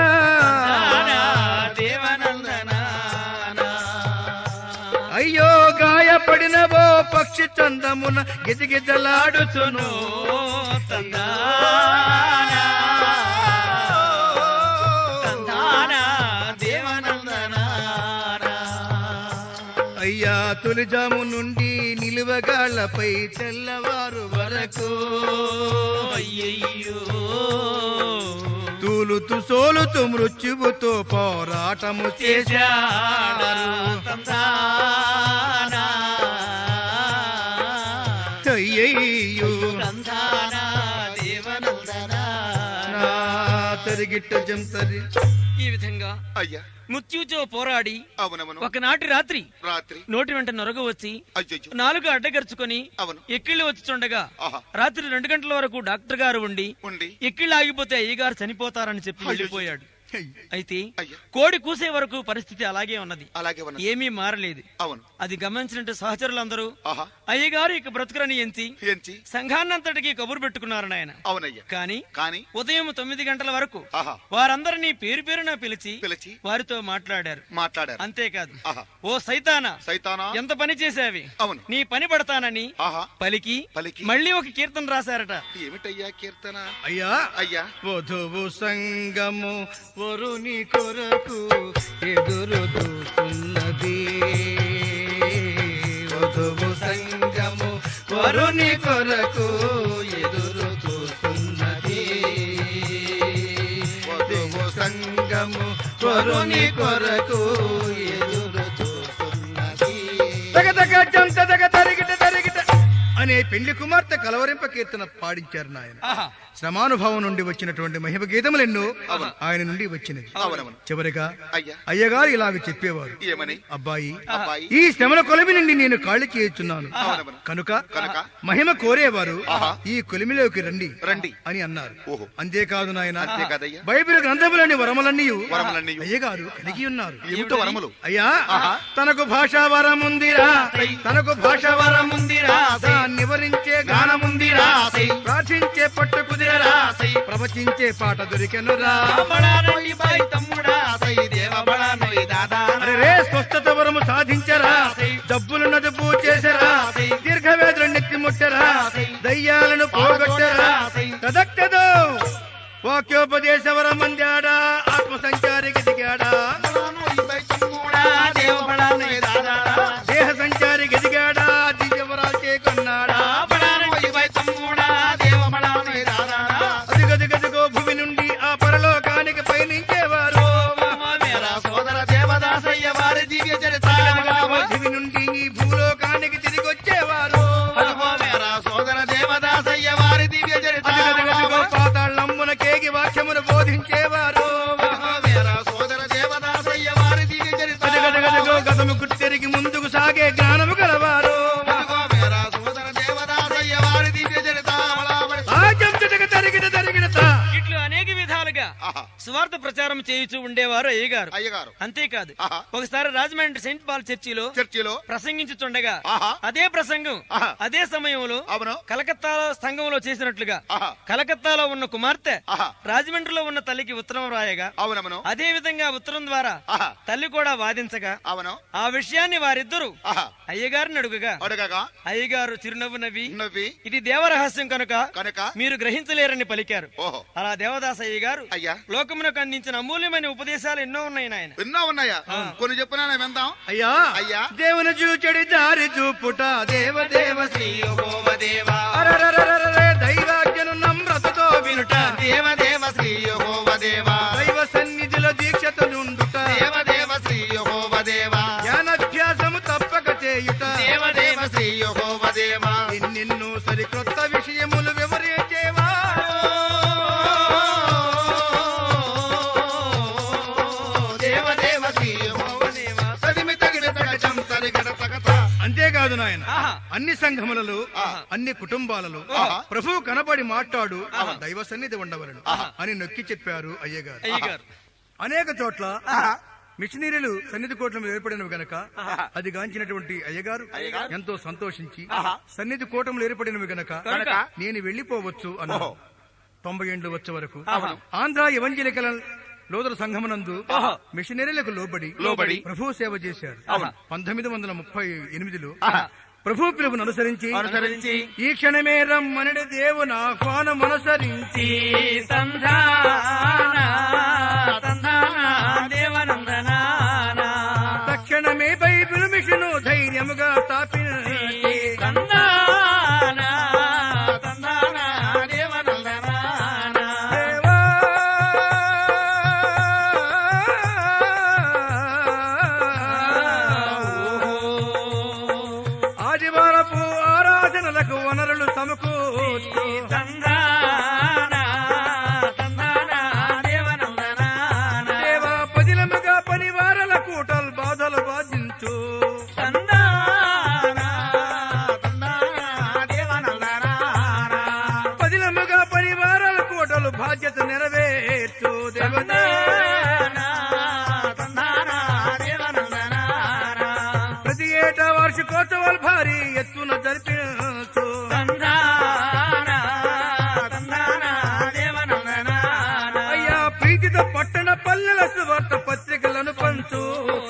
Speaker 2: దేవనందనానా
Speaker 4: అయ్యో గాయపడినవో పక్షి చందమున గిజగిజలాడుచును
Speaker 2: తందానా తందానా దేవనందనానా
Speaker 4: అయ్యా తొలిజాము నుండి నిలువగాళ్లపై తెల్లవారు వరకు
Speaker 2: అయ్యయ్యో
Speaker 4: తూలుతూ సోలుతూ మృత్యువుతో పోరాటము
Speaker 2: చేశాడు
Speaker 4: చేశాడు
Speaker 2: తందానా
Speaker 4: అయ్యయ్యో
Speaker 2: తందానా దేవనందనానా
Speaker 4: నా
Speaker 1: తరిగిట్ట జంతరి
Speaker 5: ఈ విధంగా
Speaker 3: అయ్యా
Speaker 5: ముత్యుతో పోరాడి
Speaker 3: అవునవును
Speaker 5: ఒకనాటి రాత్రి
Speaker 3: రాత్రి
Speaker 5: నోటి వెంట నొరగ వచ్చి
Speaker 3: అయ్యో
Speaker 5: నాలుగు అడ్డగరుచుకొని
Speaker 3: అవును
Speaker 5: ఎక్కిళ్ళు వచ్చుచుండగా
Speaker 3: ఆహా
Speaker 5: రాత్రి రెండు గంటల వరకు డాక్టర్ గారు ఉండి
Speaker 3: ఉండి
Speaker 5: ఎక్కిళ్ళు ఆగిపోతే అయ్యగారు చనిపోతారని చెప్పి వెళ్ళిపోయాడు అయితే
Speaker 3: అయ్యా
Speaker 5: కోడి కూసే వరకు పరిస్థితి అలాగే ఉన్నది
Speaker 3: అలాగే ఉన్నది
Speaker 5: ఏమీ మారలేదు
Speaker 3: అవును
Speaker 5: అది గమనించినట్టు సహచరులందరూ
Speaker 3: ఆహా
Speaker 5: అయ్యగారు ఇక బ్రతుకురని ఎంచి
Speaker 3: ఏంచి
Speaker 5: సంఘాన్నంతటికి కబురు పెట్టుకున్నారు నాయన
Speaker 3: అవునయ్యా
Speaker 5: కానీ
Speaker 3: కాని
Speaker 5: ఉదయం తొమ్మిది గంటల వరకు
Speaker 3: ఆహా
Speaker 5: వారందరినీ పేరు పేరున పిలిచి
Speaker 3: పిలిచి
Speaker 5: వారితో మాట్లాడారు
Speaker 3: మాట్లాడారు
Speaker 5: అంతేకాదు
Speaker 3: ఆహా
Speaker 5: ఓ సైతానా
Speaker 3: సైతానా
Speaker 5: ఎంత పని చేశావి
Speaker 3: అవును
Speaker 5: నీ పని పడతానని
Speaker 3: ఆహా
Speaker 5: పలికి
Speaker 3: పలికి
Speaker 5: మళ్ళీ ఒక కీర్తన రాశారట
Speaker 3: ఏమిటయ్యా కీర్తన
Speaker 1: అయ్యా
Speaker 3: అయ్యా
Speaker 1: వధువు సంగము వరుని కొరకు ఎదురు చూస్తున్నది వధువు సంగము వరుని కొరకు ఎదురు చూస్తున్నది వధువు సంగము వరుని కొరకు ఎదురు చూస్తున్నది తగదగ జంత దగ తరిగిట తరిగిట అనే పెళ్లి కుమార్తె కలవరింప కీర్తన పాడించారు నాయన
Speaker 5: ఆహా
Speaker 1: సమానుభావం నుండి వచ్చినటువంటి మహిమ గీతములెన్నో ఆయన నుండి వచ్చినవి
Speaker 3: అవునవును
Speaker 1: చివరిగా
Speaker 3: అయ్యా
Speaker 1: అయ్యగారు ఇలాగ చెప్పేవారు
Speaker 3: ఏమని
Speaker 1: అబ్బాయి
Speaker 3: అబ్బాయి
Speaker 1: ఈ శ్రమల కొలిమి నుండి నేను కాళ్ళు చేయుచున్నాను
Speaker 3: అవునవును
Speaker 1: కనుక
Speaker 3: కనుక
Speaker 1: మహిమ కోరేవారు
Speaker 3: ఆహా.
Speaker 1: ఈ కొలిమిలోకి రండి
Speaker 3: రండి
Speaker 1: అని అన్నారు
Speaker 3: ఓహో.
Speaker 1: అంతేకాదు నాయన
Speaker 3: అంతే కదయ్యా
Speaker 1: బైబిల్ గ్రంథములని వరములన్నీ
Speaker 3: వరములన్నీయు.
Speaker 1: అయ్యగారు కలిగి ఉన్నారు
Speaker 3: ఏమిటో వరములు
Speaker 1: అయ్యా
Speaker 3: ఆహా.
Speaker 1: తనకు భాషా వరముందిరా తనకు భాషా వరముందిరా నివరించే గానముందిరా ప్రార్థించే పట్టు కుదిరరా ప్రవచించే పాట దొరికెనురా అరే రే స్వస్థత వరము సాధించరా జబ్బులు నదుపు చేసరా దీర్ఘవేదులు నెత్తి ముట్టరా దయ్యాలను పోగొట్టరా కదక్కదో వాక్యోపదేశ వరం అందాడా ఆత్మ సంచారికి దిగాడా దేహ సంచారికి ఎదిగాడా దివ్యవరాలు చేకొన్నాడా అదిగదిగదిగో భూమి నుండి ఆ పరలోకానికి పయనించేవారు అదిగదిగదిగో భూమి నుండి ఈ భూలోకానికి తిరిగి వచ్చేవారు అదిగదిగదిగో పాతాళమ్మున కేగి వాక్యమును బోధించేవారు అదిగదిగదిగో గతము గుర్తెరిగి ముందుకు సాగే జ్ఞానము గలవారు రాజ్యం తిరగ తరిగిన తరిగిన
Speaker 5: ఇట్లు అనేక విధాలుగా
Speaker 3: ఆహా
Speaker 5: స్వార్థ ప్రచారం చేయుచూ ఉండేవారు అయ్యగారు
Speaker 3: అయ్యగారు
Speaker 5: అంతేకాదు
Speaker 3: ఆహా.
Speaker 5: ఒకసారి రాజమండ్రి సెయింట్ పాల్ చర్చిలో
Speaker 3: చర్చిలో
Speaker 5: ప్రసంగించుచుండగా
Speaker 3: ఆహా
Speaker 5: అదే ప్రసంగం
Speaker 3: ఆహా.
Speaker 5: అదే సమయంలో
Speaker 3: అవును
Speaker 5: కలకత్తాలో సంఘంలో చేసినట్లుగా
Speaker 3: ఆహా
Speaker 5: కలకత్తాలో ఉన్న కుమార్తె
Speaker 3: ఆహా
Speaker 5: రాజమండ్రిలో ఉన్న తల్లికి ఉత్తరం రాయగా
Speaker 3: అవునవును
Speaker 5: అదే విధంగా ఉత్తరం ద్వారా
Speaker 3: ఆహా
Speaker 5: తల్లి కూడా వాదించగా
Speaker 3: అవును
Speaker 5: ఆ విషయాన్ని వారిద్దరూ
Speaker 3: ఆహా
Speaker 5: అయ్యగారిని అడుగుగా
Speaker 3: అడగగా
Speaker 5: అయ్యగారు చిరునవ్వు నవ్వి
Speaker 3: నవ్వి
Speaker 5: ఇది దేవరహస్యం కనుక
Speaker 3: కనుక
Speaker 5: మీరు గ్రహించలేరని పలికారు
Speaker 3: ఓహో
Speaker 5: అలా దేవదాస్ అయ్య గారు
Speaker 3: అయ్యా
Speaker 5: లోకమునకు అందించిన అమూల్యమైన ఉపదేశాలు ఎన్నో ఉన్నాయి నాయన
Speaker 3: ఎన్నో ఉన్నాయా కొన్ని చెప్పినా నేను విందాం
Speaker 1: అయ్యా
Speaker 3: అయ్యా.
Speaker 1: దేవుని చూచడి దారి చూపుట దేవ దేవ శ్రీ అరరరరరరే దైవాజ్ఞను నమ్రతతో వినుట
Speaker 2: దేవదేవ శ్రీ యహోవ దేవా
Speaker 1: దైవ సన్నిధిలో దీక్షతో నుండుట
Speaker 2: దేవదేవ శ్రీ యహోవ దేవా
Speaker 1: జ్ఞానాభ్యాసము తప్పక చేయుట
Speaker 2: దేవదేవ శ్రీ యహోవ దేవా
Speaker 1: ఎన్నెన్నో సరికొత్త విషయములు వివరించేవా
Speaker 2: దేవదేవ శ్రీ యహోవ దేవా తదిమి తగిన తగటం తరిగడ తగత
Speaker 1: అంతేకాదు నాయన
Speaker 5: ఆహా.
Speaker 1: అన్ని సంఘములలో అన్ని కుటుంబాలలో ప్రభువు కనబడి మాట్లాడు దైవ సన్నిధి ఉండవలను అని నొక్కి చెప్పారు అయ్యగారు
Speaker 5: అయ్యగారు
Speaker 1: అనేక చోట్ల మిషనరీలు సన్నిధి కోటలు ఏర్పడినవి గనక అది గాంచినటువంటి అయ్యగారు ఎంతో సంతోషించి సన్నిధి కూటములు ఏర్పడినవి గనక
Speaker 5: కనుక
Speaker 1: నేను వెళ్లిపోవచ్చు అన్నారు తొంభై ఏండ్లు వచ్చే వరకు ఆంధ్ర ఎవంజలికల లోదర సంఘమునందు మిషనరీలకు లోబడి
Speaker 3: లోబడి
Speaker 1: ప్రభు సేవ చేశారు పంతొమ్మిది వందల ముప్పై ఎనిమిదిలో ప్రభు పిలుపును అనుసరించి
Speaker 2: అనుసరించి
Speaker 1: ఈ క్షణమే రమ్మనడి దేవుని ఆహ్వానం అనుసరించి తక్షణమే బైబిల్ మిషను ధైర్యముగా స్థాపించి దేవా ఆదివారపు ఆరాధనలకు వనరులు సమకూర్చు బ్రహ్మోత్సవాలు భారీ ఎత్తున జరిపించు అయ్యా ప్రీతితో పట్టణ పల్లెల సువార్త పత్రికలను పంచు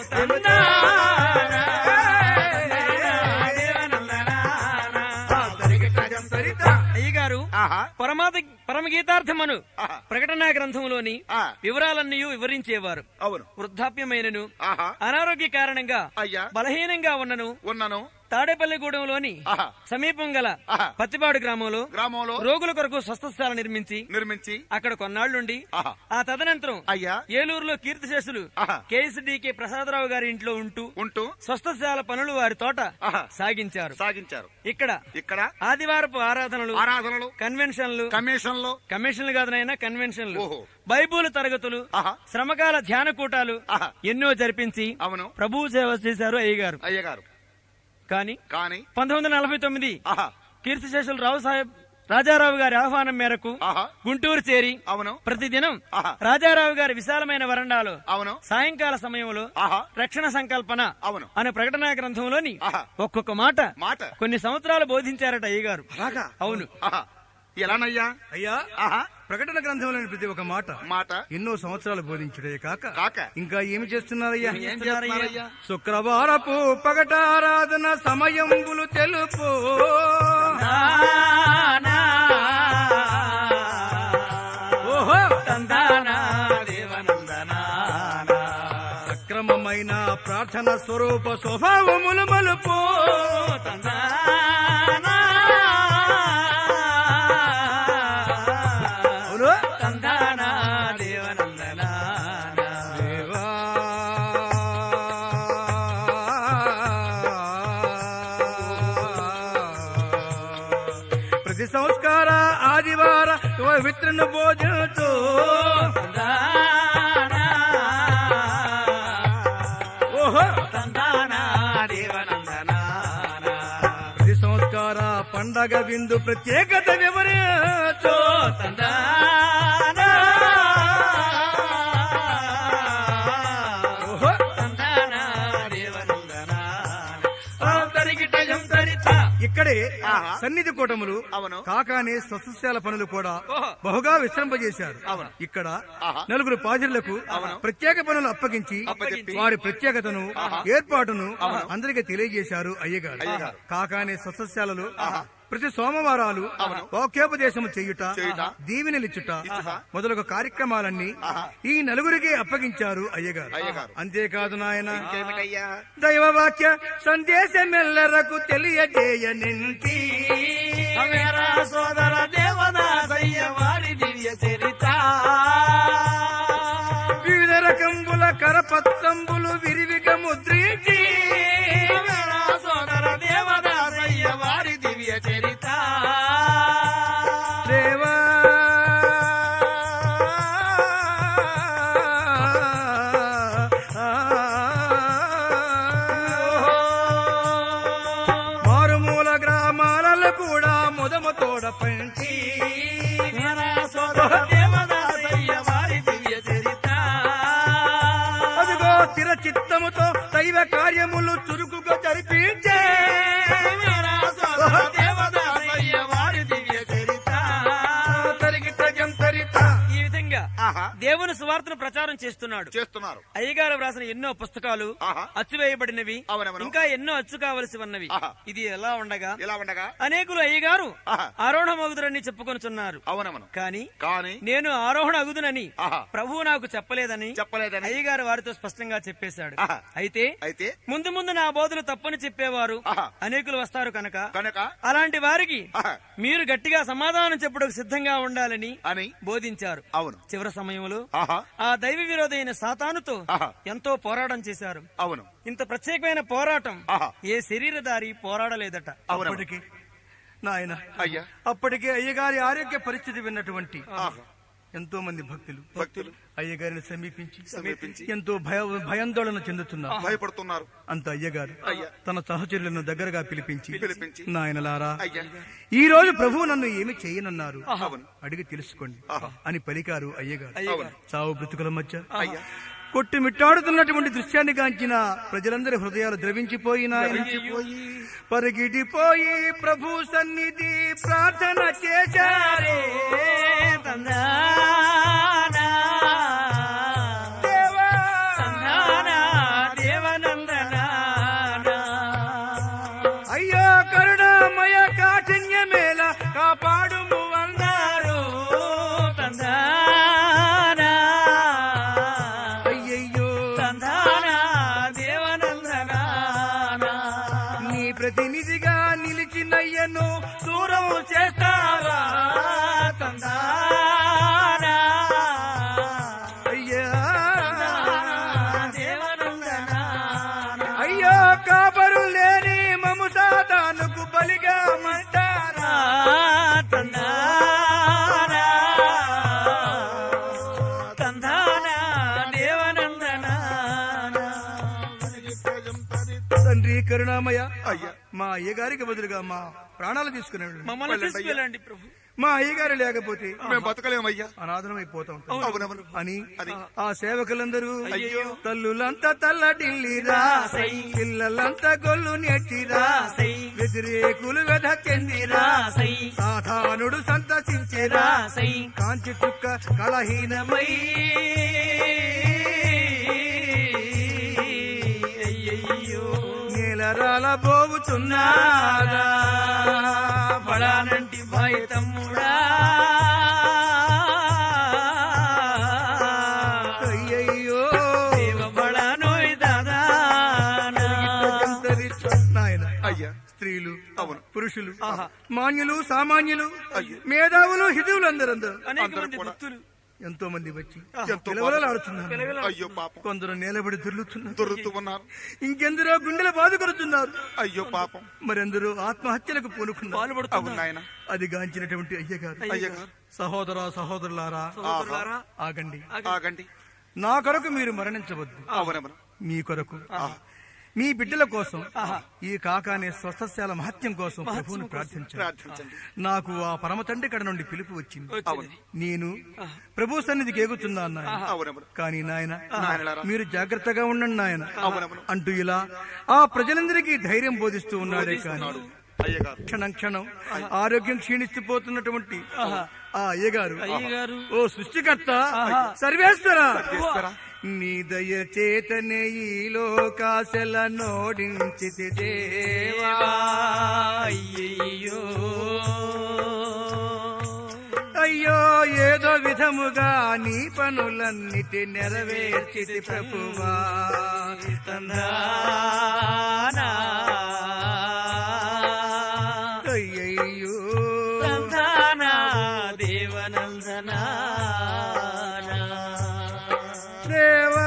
Speaker 5: అయ్యగారు
Speaker 3: ఆహా
Speaker 5: పరమాత పరమగీతార్థమను
Speaker 3: ఆహా.
Speaker 5: ప్రకటనా గ్రంథంలోని
Speaker 3: ఆ.
Speaker 5: వివరాలన్నీ వివరించేవారు
Speaker 3: అవును
Speaker 5: వృద్ధాప్యమైనను
Speaker 3: ఆహా
Speaker 5: అనారోగ్య కారణంగా
Speaker 3: అయ్యా
Speaker 5: బలహీనంగా ఉన్నను
Speaker 3: ఉన్నాను
Speaker 5: తాడేపల్లిగూడెంలోని
Speaker 3: ఆహా
Speaker 5: సమీపం గల
Speaker 3: ఆహా.
Speaker 5: పత్తిపాడు గ్రామంలో
Speaker 3: గ్రామంలో
Speaker 5: రోగుల కొరకు స్వస్థశాల నిర్మించి
Speaker 3: నిర్మించి
Speaker 5: అక్కడ కొన్నాళ్లుండి
Speaker 3: ఆహా
Speaker 5: ఆ తదనంతరం
Speaker 3: అయ్యా
Speaker 5: ఏలూరులో కీర్తిశేషులు
Speaker 3: ఆహా.
Speaker 5: కేఎస్డికే ప్రసాదరావు గారి ఇంట్లో ఉంటూ
Speaker 3: ఉంటూ
Speaker 5: స్వస్థశాల పనులు వారి తోట
Speaker 3: ఆహా.
Speaker 5: సాగించారు
Speaker 3: సాగించారు
Speaker 5: ఇక్కడ
Speaker 3: ఇక్కడ
Speaker 5: ఆదివారపు ఆరాధనలు
Speaker 3: ఆరాధనలు
Speaker 5: కన్వెన్షన్లు
Speaker 3: కమిషన్లు
Speaker 5: కమిషన్లు కాదనైనా కన్వెన్షన్లు
Speaker 3: ఓహో.
Speaker 5: బైబుల్ తరగతులు
Speaker 3: ఆహా
Speaker 5: శ్రమకాల ధ్యాన కూటాలు
Speaker 3: ఆహా.
Speaker 5: ఎన్నో జరిపించి
Speaker 3: అవును
Speaker 5: ప్రభువు సేవ చేశారు అయ్యగారు
Speaker 3: అయ్యగారు
Speaker 5: కానీ
Speaker 3: కానీ
Speaker 5: పంతొమ్మిది వందల నలభై తొమ్మిది
Speaker 3: ఆహా
Speaker 5: కీర్తిశేషులు రావు సాహెబ్ రాజారావు గారి ఆహ్వానం మేరకు
Speaker 3: ఆహా
Speaker 5: గుంటూరు చేరి
Speaker 3: అవును
Speaker 5: ప్రతిదినం
Speaker 3: ఆహా
Speaker 5: రాజారావు గారి విశాలమైన వరండాలో
Speaker 3: అవును
Speaker 5: సాయంకాల సమయంలో
Speaker 3: ఆహా
Speaker 5: రక్షణ సంకల్పన
Speaker 3: అవును
Speaker 5: అనే ప్రకటనా గ్రంథంలోని
Speaker 3: ఆహా
Speaker 5: ఒక్కొక్క మాట
Speaker 3: మాట
Speaker 5: కొన్ని సంవత్సరాలు బోధించారట అయ్యగారు
Speaker 3: అలాగా
Speaker 5: అవును
Speaker 3: ఆహా ఎలానయ్యా
Speaker 1: అయ్యా
Speaker 3: ఆహా
Speaker 1: ప్రకటన గ్రంథంలోని ప్రతి ఒక్క మాట
Speaker 3: మాట
Speaker 1: ఎన్నో సంవత్సరాలు బోధించుడే కాక
Speaker 3: కాక
Speaker 1: ఇంకా ఏమి చేస్తున్నారయ్యా
Speaker 3: ఏం చేస్తున్నారయ్యా
Speaker 1: శుక్రవారపు పగటారాధన సమయంబులు తెలుపు ఓహో సక్రమమైన ప్రార్థన స్వరూప స్వభావములు మలుపు అవును? దేవా. ప్రతి సంస్కార ఆదివార పవిత్రను భోజనతో ఓహో ప్రతి సంస్కార పండగ విందు ప్రత్యేకత వివరించు ఓహో ఇక్కడే
Speaker 3: ఆహా.
Speaker 1: సన్నిధి కూటములు
Speaker 3: అవును.
Speaker 1: కాకానే సస్యశాల పనులు కూడా
Speaker 5: ఓహో.
Speaker 1: బహుగా విశ్రంపజేశారు
Speaker 3: అవును.
Speaker 1: ఇక్కడ
Speaker 3: ఆహా.
Speaker 1: నలుగురు పాజరులకు
Speaker 3: అవును.
Speaker 1: ప్రత్యేక పనులు అప్పగించి
Speaker 3: అప్పగించి.
Speaker 1: వారి ప్రత్యేకతను ఏర్పాటును అందరికి తెలియజేశారు అయ్యగారు
Speaker 3: అయ్యగారు.
Speaker 1: కాకానే సస్యశాలలు ప్రతి సోమవారాలు వాక్యోపదేశము చేయుట
Speaker 3: చేయుట.
Speaker 1: దీవెనలిచ్చుట
Speaker 3: ఇచ్చుట.
Speaker 1: మొదలగు కార్యక్రమాలన్నీ ఈ నలుగురికి అప్పగించారు అయ్యగారు
Speaker 3: అయ్యగారు.
Speaker 1: అంతేకాదు నాయన
Speaker 3: ఇంకేమిటయ్యా
Speaker 1: దైవవాక్య సందేశమెల్లరకు తెలియజేయనింటి
Speaker 5: సోదర దేవదాసయ్య వారి దివ్య చరిత
Speaker 1: వివిధ రకంబుల కరపత్రంబులు విరివిగా ముద్రించి
Speaker 5: సోదర దేవదాసయ్య వారి దివ్య చరిత
Speaker 1: దేవా మారుమూల గ్రామాలలో కూడా ముదముతోడ పంచి
Speaker 5: సోదర దేవదాసయ్య వారి దివ్య చరిత
Speaker 1: అదిగో స్థిర చిత్తముతో దైవ కార్యములు చురుకుగా జరిపించే
Speaker 5: సోదర దేవదాసయ్య వారి దివ్య చరిత
Speaker 1: తరిగిట జంతరిత
Speaker 5: ఈ విధంగా
Speaker 3: ఆహా
Speaker 5: దేవుని సువార్తను ప్రచారం చేస్తున్నాడు
Speaker 3: చేస్తున్నారు
Speaker 5: అయ్యగారు వ్రాసిన ఎన్నో పుస్తకాలు
Speaker 3: ఆహా.
Speaker 5: అచ్చువేయబడినవి
Speaker 3: అవునవును.
Speaker 5: ఇంకా ఎన్నో అచ్చు కావలసి ఉన్నవి
Speaker 3: ఆహా.
Speaker 5: ఇది ఎలా ఉండగా
Speaker 3: ఎలా ఉండగా
Speaker 5: అనేకులు అయ్యగారు
Speaker 3: ఆహా.
Speaker 5: ఆరోహణ మగుదురని చెప్పుకొనుచున్నారు
Speaker 3: అవునవును
Speaker 5: కానీ
Speaker 3: కానీ
Speaker 5: నేను ఆరోహణ అగుదునని
Speaker 3: ఆహా
Speaker 5: ప్రభువు నాకు చెప్పలేదని
Speaker 3: చెప్పలేదని
Speaker 5: అయ్యగారు వారితో స్పష్టంగా చెప్పేశాడు
Speaker 3: ఆహా.
Speaker 5: అయితే
Speaker 3: అయితే
Speaker 5: ముందు ముందు నా బోధలు తప్పని చెప్పేవారు
Speaker 3: ఆహా.
Speaker 5: అనేకులు వస్తారు కనుక
Speaker 3: కనుక
Speaker 5: అలాంటి వారికి
Speaker 3: ఆహా
Speaker 5: మీరు గట్టిగా సమాధానం చెప్పుటకు సిద్ధంగా ఉండాలని
Speaker 3: అని
Speaker 5: బోధించారు
Speaker 3: అవును
Speaker 5: చివరి సమయంలో
Speaker 3: ఆహా
Speaker 5: ఆ దైవ విరోధైన సాతానుతో
Speaker 3: ఆహా.
Speaker 5: ఎంతో పోరాటం చేశారు
Speaker 3: అవును
Speaker 5: ఇంత ప్రత్యేకమైన పోరాటం
Speaker 3: ఆహా.
Speaker 5: ఏ శరీరధారి పోరాడలేదట
Speaker 3: అవును
Speaker 1: అప్పటికి నాయన
Speaker 3: అయ్యా
Speaker 1: అప్పటికే అయ్యగారి ఆరోగ్య పరిస్థితి విన్నటువంటి
Speaker 3: ఆహా
Speaker 1: ఎంతో మంది భక్తులు
Speaker 3: భక్తులు
Speaker 1: అయ్యగారిని సమీపించి
Speaker 3: సమీపించి
Speaker 1: ఎంతో భయ భయాందోళన చెందుతున్నారు
Speaker 3: భయపడుతున్నారు
Speaker 1: అంత అయ్యగారు
Speaker 3: అయ్యా.
Speaker 1: తన సహచరులను దగ్గరగా పిలిపించి
Speaker 3: పిలిపించి
Speaker 1: నాయనలారా
Speaker 3: అయ్యా
Speaker 1: ఈ రోజు ప్రభువు నన్ను ఏమి చేయనన్నారు
Speaker 3: అవును
Speaker 1: అడిగి తెలుసుకోండి
Speaker 3: ఆహా.
Speaker 1: అని పలికారు అయ్యగారు
Speaker 3: అవును
Speaker 1: చావు బ్రతుకుల మధ్య
Speaker 3: అయ్యా
Speaker 1: కొట్టి మిట్టాడుతున్నటువంటి దృశ్యాన్ని గాంచిన ప్రజలందరి హృదయాలు ద్రవించిపోయినా
Speaker 3: పోయి
Speaker 1: పరిగిడిపోయి ప్రభు సన్నిధి ప్రార్థన చేశారే
Speaker 4: తందానా
Speaker 1: దేవా
Speaker 4: తందానా దేవనందనా
Speaker 1: అయ్యో కరుణామయ కాఠిన్యమేల కాపాడుము అన్నారు
Speaker 4: తందానా
Speaker 1: అయ్యయ్యో
Speaker 4: తందానా దేవనందనా
Speaker 1: నీ ప్రతినిధిగా నిలిచినయ్యను దూరం చేస్తారా
Speaker 4: తందానా
Speaker 1: అయ్యా
Speaker 4: దేవనందనా
Speaker 1: అయ్యో కాపరు లేని మము సాతానుకు బలిగా మంటారా
Speaker 4: తందానా తందానా దేవనందనా
Speaker 1: తండ్రి కరుణామయ
Speaker 3: అయ్యా.
Speaker 1: మా అయ్యగారికి బదులుగా మా ప్రాణాలు తీసుకునేవాడు
Speaker 4: మమ్మల్ని తీసుకెళ్ళండి ప్రభు
Speaker 1: మా అయ్యగారు లేకపోతే
Speaker 3: మేము బతకలేమయ్యా
Speaker 1: అనాథనమైపోతాం
Speaker 3: అవునవును
Speaker 1: అని
Speaker 3: అది.
Speaker 1: ఆ సేవకులందరూ
Speaker 3: అయ్యో.
Speaker 1: తల్లులంతా తల్లడిల్లిరా
Speaker 4: సై.
Speaker 1: పిల్లలంతా గొల్లు నెట్టిరా
Speaker 4: సై.
Speaker 1: వ్యతిరేకులు వెధ చెందిరా
Speaker 4: సై.
Speaker 1: సాధానుడు సంతసించేరా
Speaker 4: సై.
Speaker 1: కాంచి చుక్క కలహీనమై
Speaker 4: అయ్యయ్యో
Speaker 1: నేలరాల బోగుతున్నారా
Speaker 4: బడానంటి బాయ్ తమ్ముడా
Speaker 1: అయ్యయ్యో
Speaker 4: దేవ బడానోయ్ దాదానా
Speaker 1: నాయన
Speaker 3: అయ్యా
Speaker 1: స్త్రీలు
Speaker 3: అవును.
Speaker 1: పురుషులు మాన్యులు సామాన్యులు మేధావులు హితువులు అందరందరూ
Speaker 4: అనేక
Speaker 3: అందరూ
Speaker 4: మంది
Speaker 3: కూడా.
Speaker 4: భక్తులు
Speaker 1: ఎంతో మంది వచ్చి
Speaker 3: ఎంతో
Speaker 1: పిలవలాడుతున్నారు
Speaker 3: అయ్యో పాపం
Speaker 1: కొందరు నిలబడి దొర్లుతున్నారు
Speaker 3: దొరుకుతూ ఉన్నారు
Speaker 1: ఇంకెందరో గుండెలు బాదుకొడుతున్నారు
Speaker 3: అయ్యో పాపం
Speaker 1: మరెందరూ ఆత్మహత్యలకు పూనుకున్నారు
Speaker 3: అవును
Speaker 4: పాల్పడుతున్నారు
Speaker 3: నాయన
Speaker 1: అది గాంచినటువంటి అయ్యగారు
Speaker 3: అయ్యగారు
Speaker 1: సహోదర సహోదరులారా
Speaker 4: సహోదరులారా,
Speaker 1: ఆగండి
Speaker 3: ఆగండి
Speaker 1: నా కొరకు మీరు మరణించవద్దు
Speaker 3: అవునవును
Speaker 1: మీ కొరకు మీ బిడ్డల కోసం ఈ కాకానే స్వస్థశాల మహత్యం కోసం ప్రభువును ప్రార్థించాను
Speaker 3: ప్రార్థించండి
Speaker 1: నాకు ఆ పరమ తండ్రి కడ నుండి పిలుపు వచ్చింది
Speaker 3: అవును
Speaker 1: నేను ప్రభు సన్నిధికి ఎగుతున్నా నాయన
Speaker 3: అవునవును
Speaker 1: కానీ నాయన
Speaker 3: నాయనలారా.
Speaker 1: మీరు జాగ్రత్తగా ఉండండి నాయన
Speaker 3: అవునవును
Speaker 1: అంటూ ఇలా ఆ ప్రజలందరికీ ధైర్యం బోధిస్తూ ఉన్నాడే కానీ
Speaker 3: అయ్యగారు
Speaker 1: క్షణం క్షణం ఆరోగ్యం క్షీణిస్తూ పోతున్నటువంటి ఆ అయ్యగారు
Speaker 4: అయ్యగారు
Speaker 1: ఓ సృష్టికర్త సర్వేశ్వర
Speaker 3: ఈశ్వరా.
Speaker 1: నీ దయ చేతనే ఈ లోకాశల నోడించితి దేవా
Speaker 4: అయ్యయ్యో
Speaker 1: అయ్యో ఏదో విధముగా నీ పనులన్నిటి నెరవేర్చితి ప్రభువా
Speaker 4: తందానా
Speaker 1: అయ్యయ్యో
Speaker 4: తందానా దేవనందనా
Speaker 1: దేవా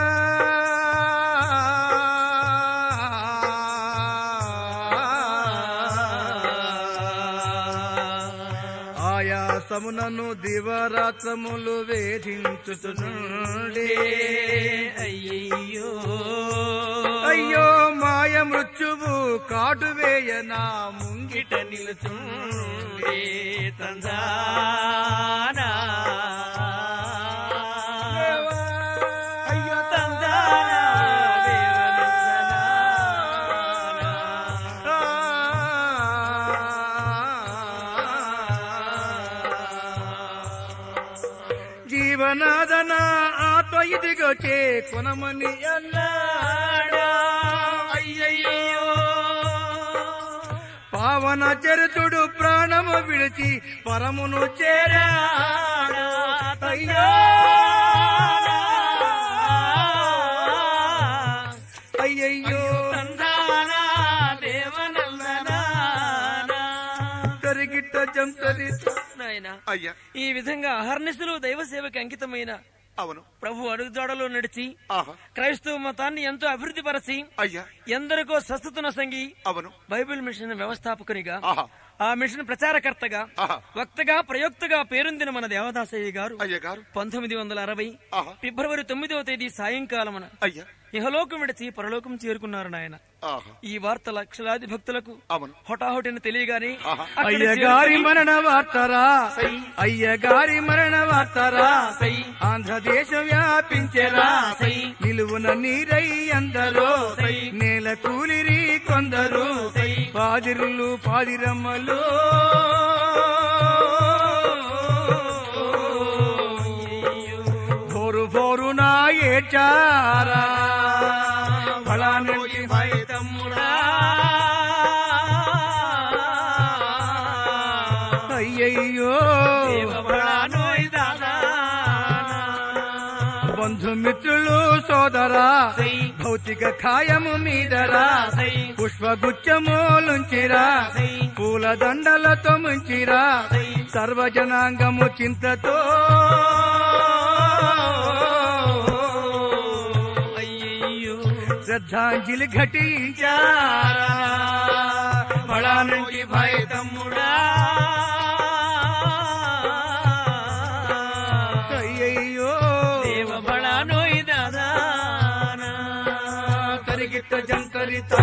Speaker 1: ఆయాసమునను దివరాత్రములు వేధించుతుండే
Speaker 4: అయ్యయ్యో
Speaker 1: అయ్యో మాయ మృత్యువు కాటు వేయనా ముంగిట
Speaker 4: గిట నిలుచుండే తందానా
Speaker 1: అయ్యో
Speaker 4: తందానా దేవనందనా
Speaker 1: జీవనాదన ఆత్మ ఇదిగో చే కొనమని
Speaker 4: అన్నాడా అయ్యయ్యో
Speaker 1: పావన చరితుడు ప్రాణము విడిచి పరమును చేరాడా అయ్యో అయ్యయ్యో
Speaker 4: తందానా దేవనందనా
Speaker 1: తరిగిట్ట జంతరి
Speaker 4: నాయనా
Speaker 3: అయ్యా
Speaker 4: ఈ విధంగా అహర్నిశలు దైవ సేవకి అంకితమైన
Speaker 3: అవును
Speaker 4: ప్రభు అడుగుజాడలో నడిచి
Speaker 3: ఆహా
Speaker 4: క్రైస్తవ మతాన్ని ఎంతో అభివృద్ధి పరచి
Speaker 3: అయ్యా
Speaker 4: ఎందరికో స్వస్థతన సంగి
Speaker 3: అవును
Speaker 4: బైబిల్ మిషన్ వ్యవస్థాపకునిగా
Speaker 3: ఆహా
Speaker 4: ఆ మిషన్ ప్రచారకర్తగా
Speaker 3: ఆహా.
Speaker 4: వక్తగా ప్రయోక్తగా పేరొందిన మన దేవదాసయ్య గారు
Speaker 3: అయ్యా గారు
Speaker 4: పంతొమ్మిది వందల అరవై
Speaker 3: ఆహా
Speaker 4: ఫిబ్రవరి తొమ్మిదవ తేదీ సాయంకాలమున
Speaker 3: అయ్యా
Speaker 4: ఇహలోకం విడిచి పరలోకం చేరుకున్నారు నాయన
Speaker 3: ఆహా
Speaker 4: ఈ వార్త లక్షలాది భక్తులకు
Speaker 3: అవును
Speaker 4: హొటాహొటిని తెలియగానే
Speaker 3: ఆహా.
Speaker 4: అక్కడి
Speaker 1: అయ్యగారి
Speaker 4: చేరుకుని
Speaker 1: మరణ వార్తరా
Speaker 4: సై.
Speaker 1: అయ్యగారి మరణ వార్తరా
Speaker 4: సై.
Speaker 1: ఆంధ్రదేశం వ్యాపించెరా
Speaker 4: సై.
Speaker 1: నిలువున నీరై అందరూ
Speaker 4: సై.
Speaker 1: నేల
Speaker 4: కూలిరి కొందరు పాదిరులు పాదిరమ్మలు భోరు భోరు నా ఏచారా ఫలానంటి భయ తమ్ముడా అయ్యయ్యో బంధుమిత్రులు సోదరా భౌతిక ఖాయము మీదరా పుష్పగుచ్చములుంచిరా పూల దండలతో ముంచిరా సర్వజనాంగము చింతతో శ్రద్ధాంజలి ఘటించారా మళానంటి భయ తమ్ముడా అయ్యయ్యో తరిగిత జంకరిత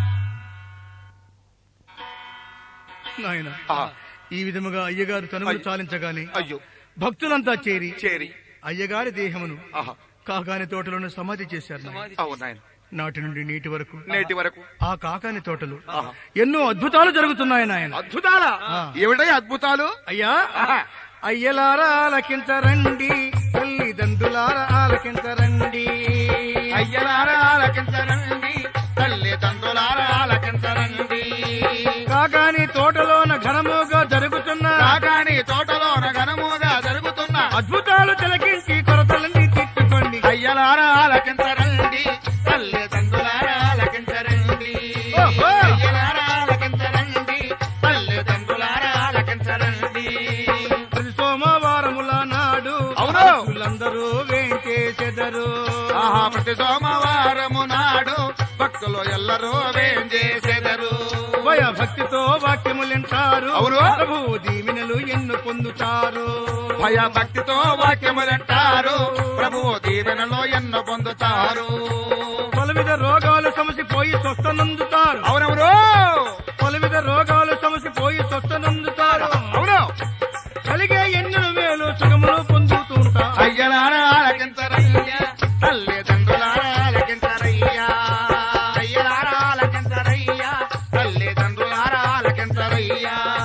Speaker 4: నాయన
Speaker 3: ఆ,
Speaker 4: ఈ విధముగా అయ్యగారు తనువులు
Speaker 3: అయ్యో.
Speaker 4: చాలించగానే
Speaker 3: అయ్యో
Speaker 4: భక్తులంతా చేరి
Speaker 3: చేరి
Speaker 4: అయ్యగారి దేహమును
Speaker 3: ఆహా
Speaker 4: కాకాని తోటలోనే సమాధి చేశారు నాయన.
Speaker 3: అవును నాయన
Speaker 4: నాటి నుండి నీటి వరకు
Speaker 3: నేటి వరకు
Speaker 4: ఆ కాకాని తోటలు
Speaker 3: ఆహా.
Speaker 4: ఎన్నో అద్భుతాలు జరుగుతున్నాయి నాయన
Speaker 3: అద్భుతాలా
Speaker 4: ఆ.
Speaker 3: ఏమిటై అద్భుతాలు
Speaker 4: అయ్యా
Speaker 3: ఆహా.
Speaker 4: అయ్యలారా ఆలకించరండి తల్లిదండ్రులారా ఆలకించరండి
Speaker 3: అయ్యలారా ఆలకించరండి తల్లిదండ్రులారా ఆలకించరండి
Speaker 4: కాకాని తోటలోన ఘనముగా జరుగుతున్న
Speaker 3: కాకాని తోటలోన ఘనముగా జరుగుతున్న
Speaker 4: అద్భుతాలు తిలకించి కొరతలన్నీ తీర్చుకోండి
Speaker 3: అయ్యలారా ఆలకించరండి తల్లిదండ్రులారా ఆలకించరండి
Speaker 4: ఓహో.
Speaker 3: అయ్యలారా ఆలకించరండి తల్లిదండ్రులారా ఆలకించరండి
Speaker 4: ప్రతి సోమవారముల నాడు
Speaker 3: అవును.
Speaker 4: భక్తులందరూ వేంచేసెదరు
Speaker 3: ఆహా ప్రతి సోమవారము నాడు భక్తులు ఎల్లరూ వేం చేసెదరు
Speaker 4: భయ భక్తితో వాక్యములింటారు
Speaker 3: అవును.
Speaker 4: ప్రభు దీవెనలు ఎన్ను పొందుతారు
Speaker 3: భయ భక్తితో వాక్యములంటారు ప్రభువు దీవెనలో ఎన్నో పొందుతారు
Speaker 4: పలువిధ రోగాలు సమసిపోయి స్వస్థనందుతారు
Speaker 3: అవునవును
Speaker 4: పలువిధ రోగాలు సమసిపోయి స్వస్థనందుతారు
Speaker 3: అవును
Speaker 4: కలిగే ఎన్నో వేలు సుఖములు పొందుతుంటారు
Speaker 3: అయ్యలారా ఆలకించరయ్యా తల్లిదండ్రులారా ఆలకించరయ్యా అయ్యలారా ఆలకించరయ్యా తల్లిదండ్రులారా ఆలకించరయ్యా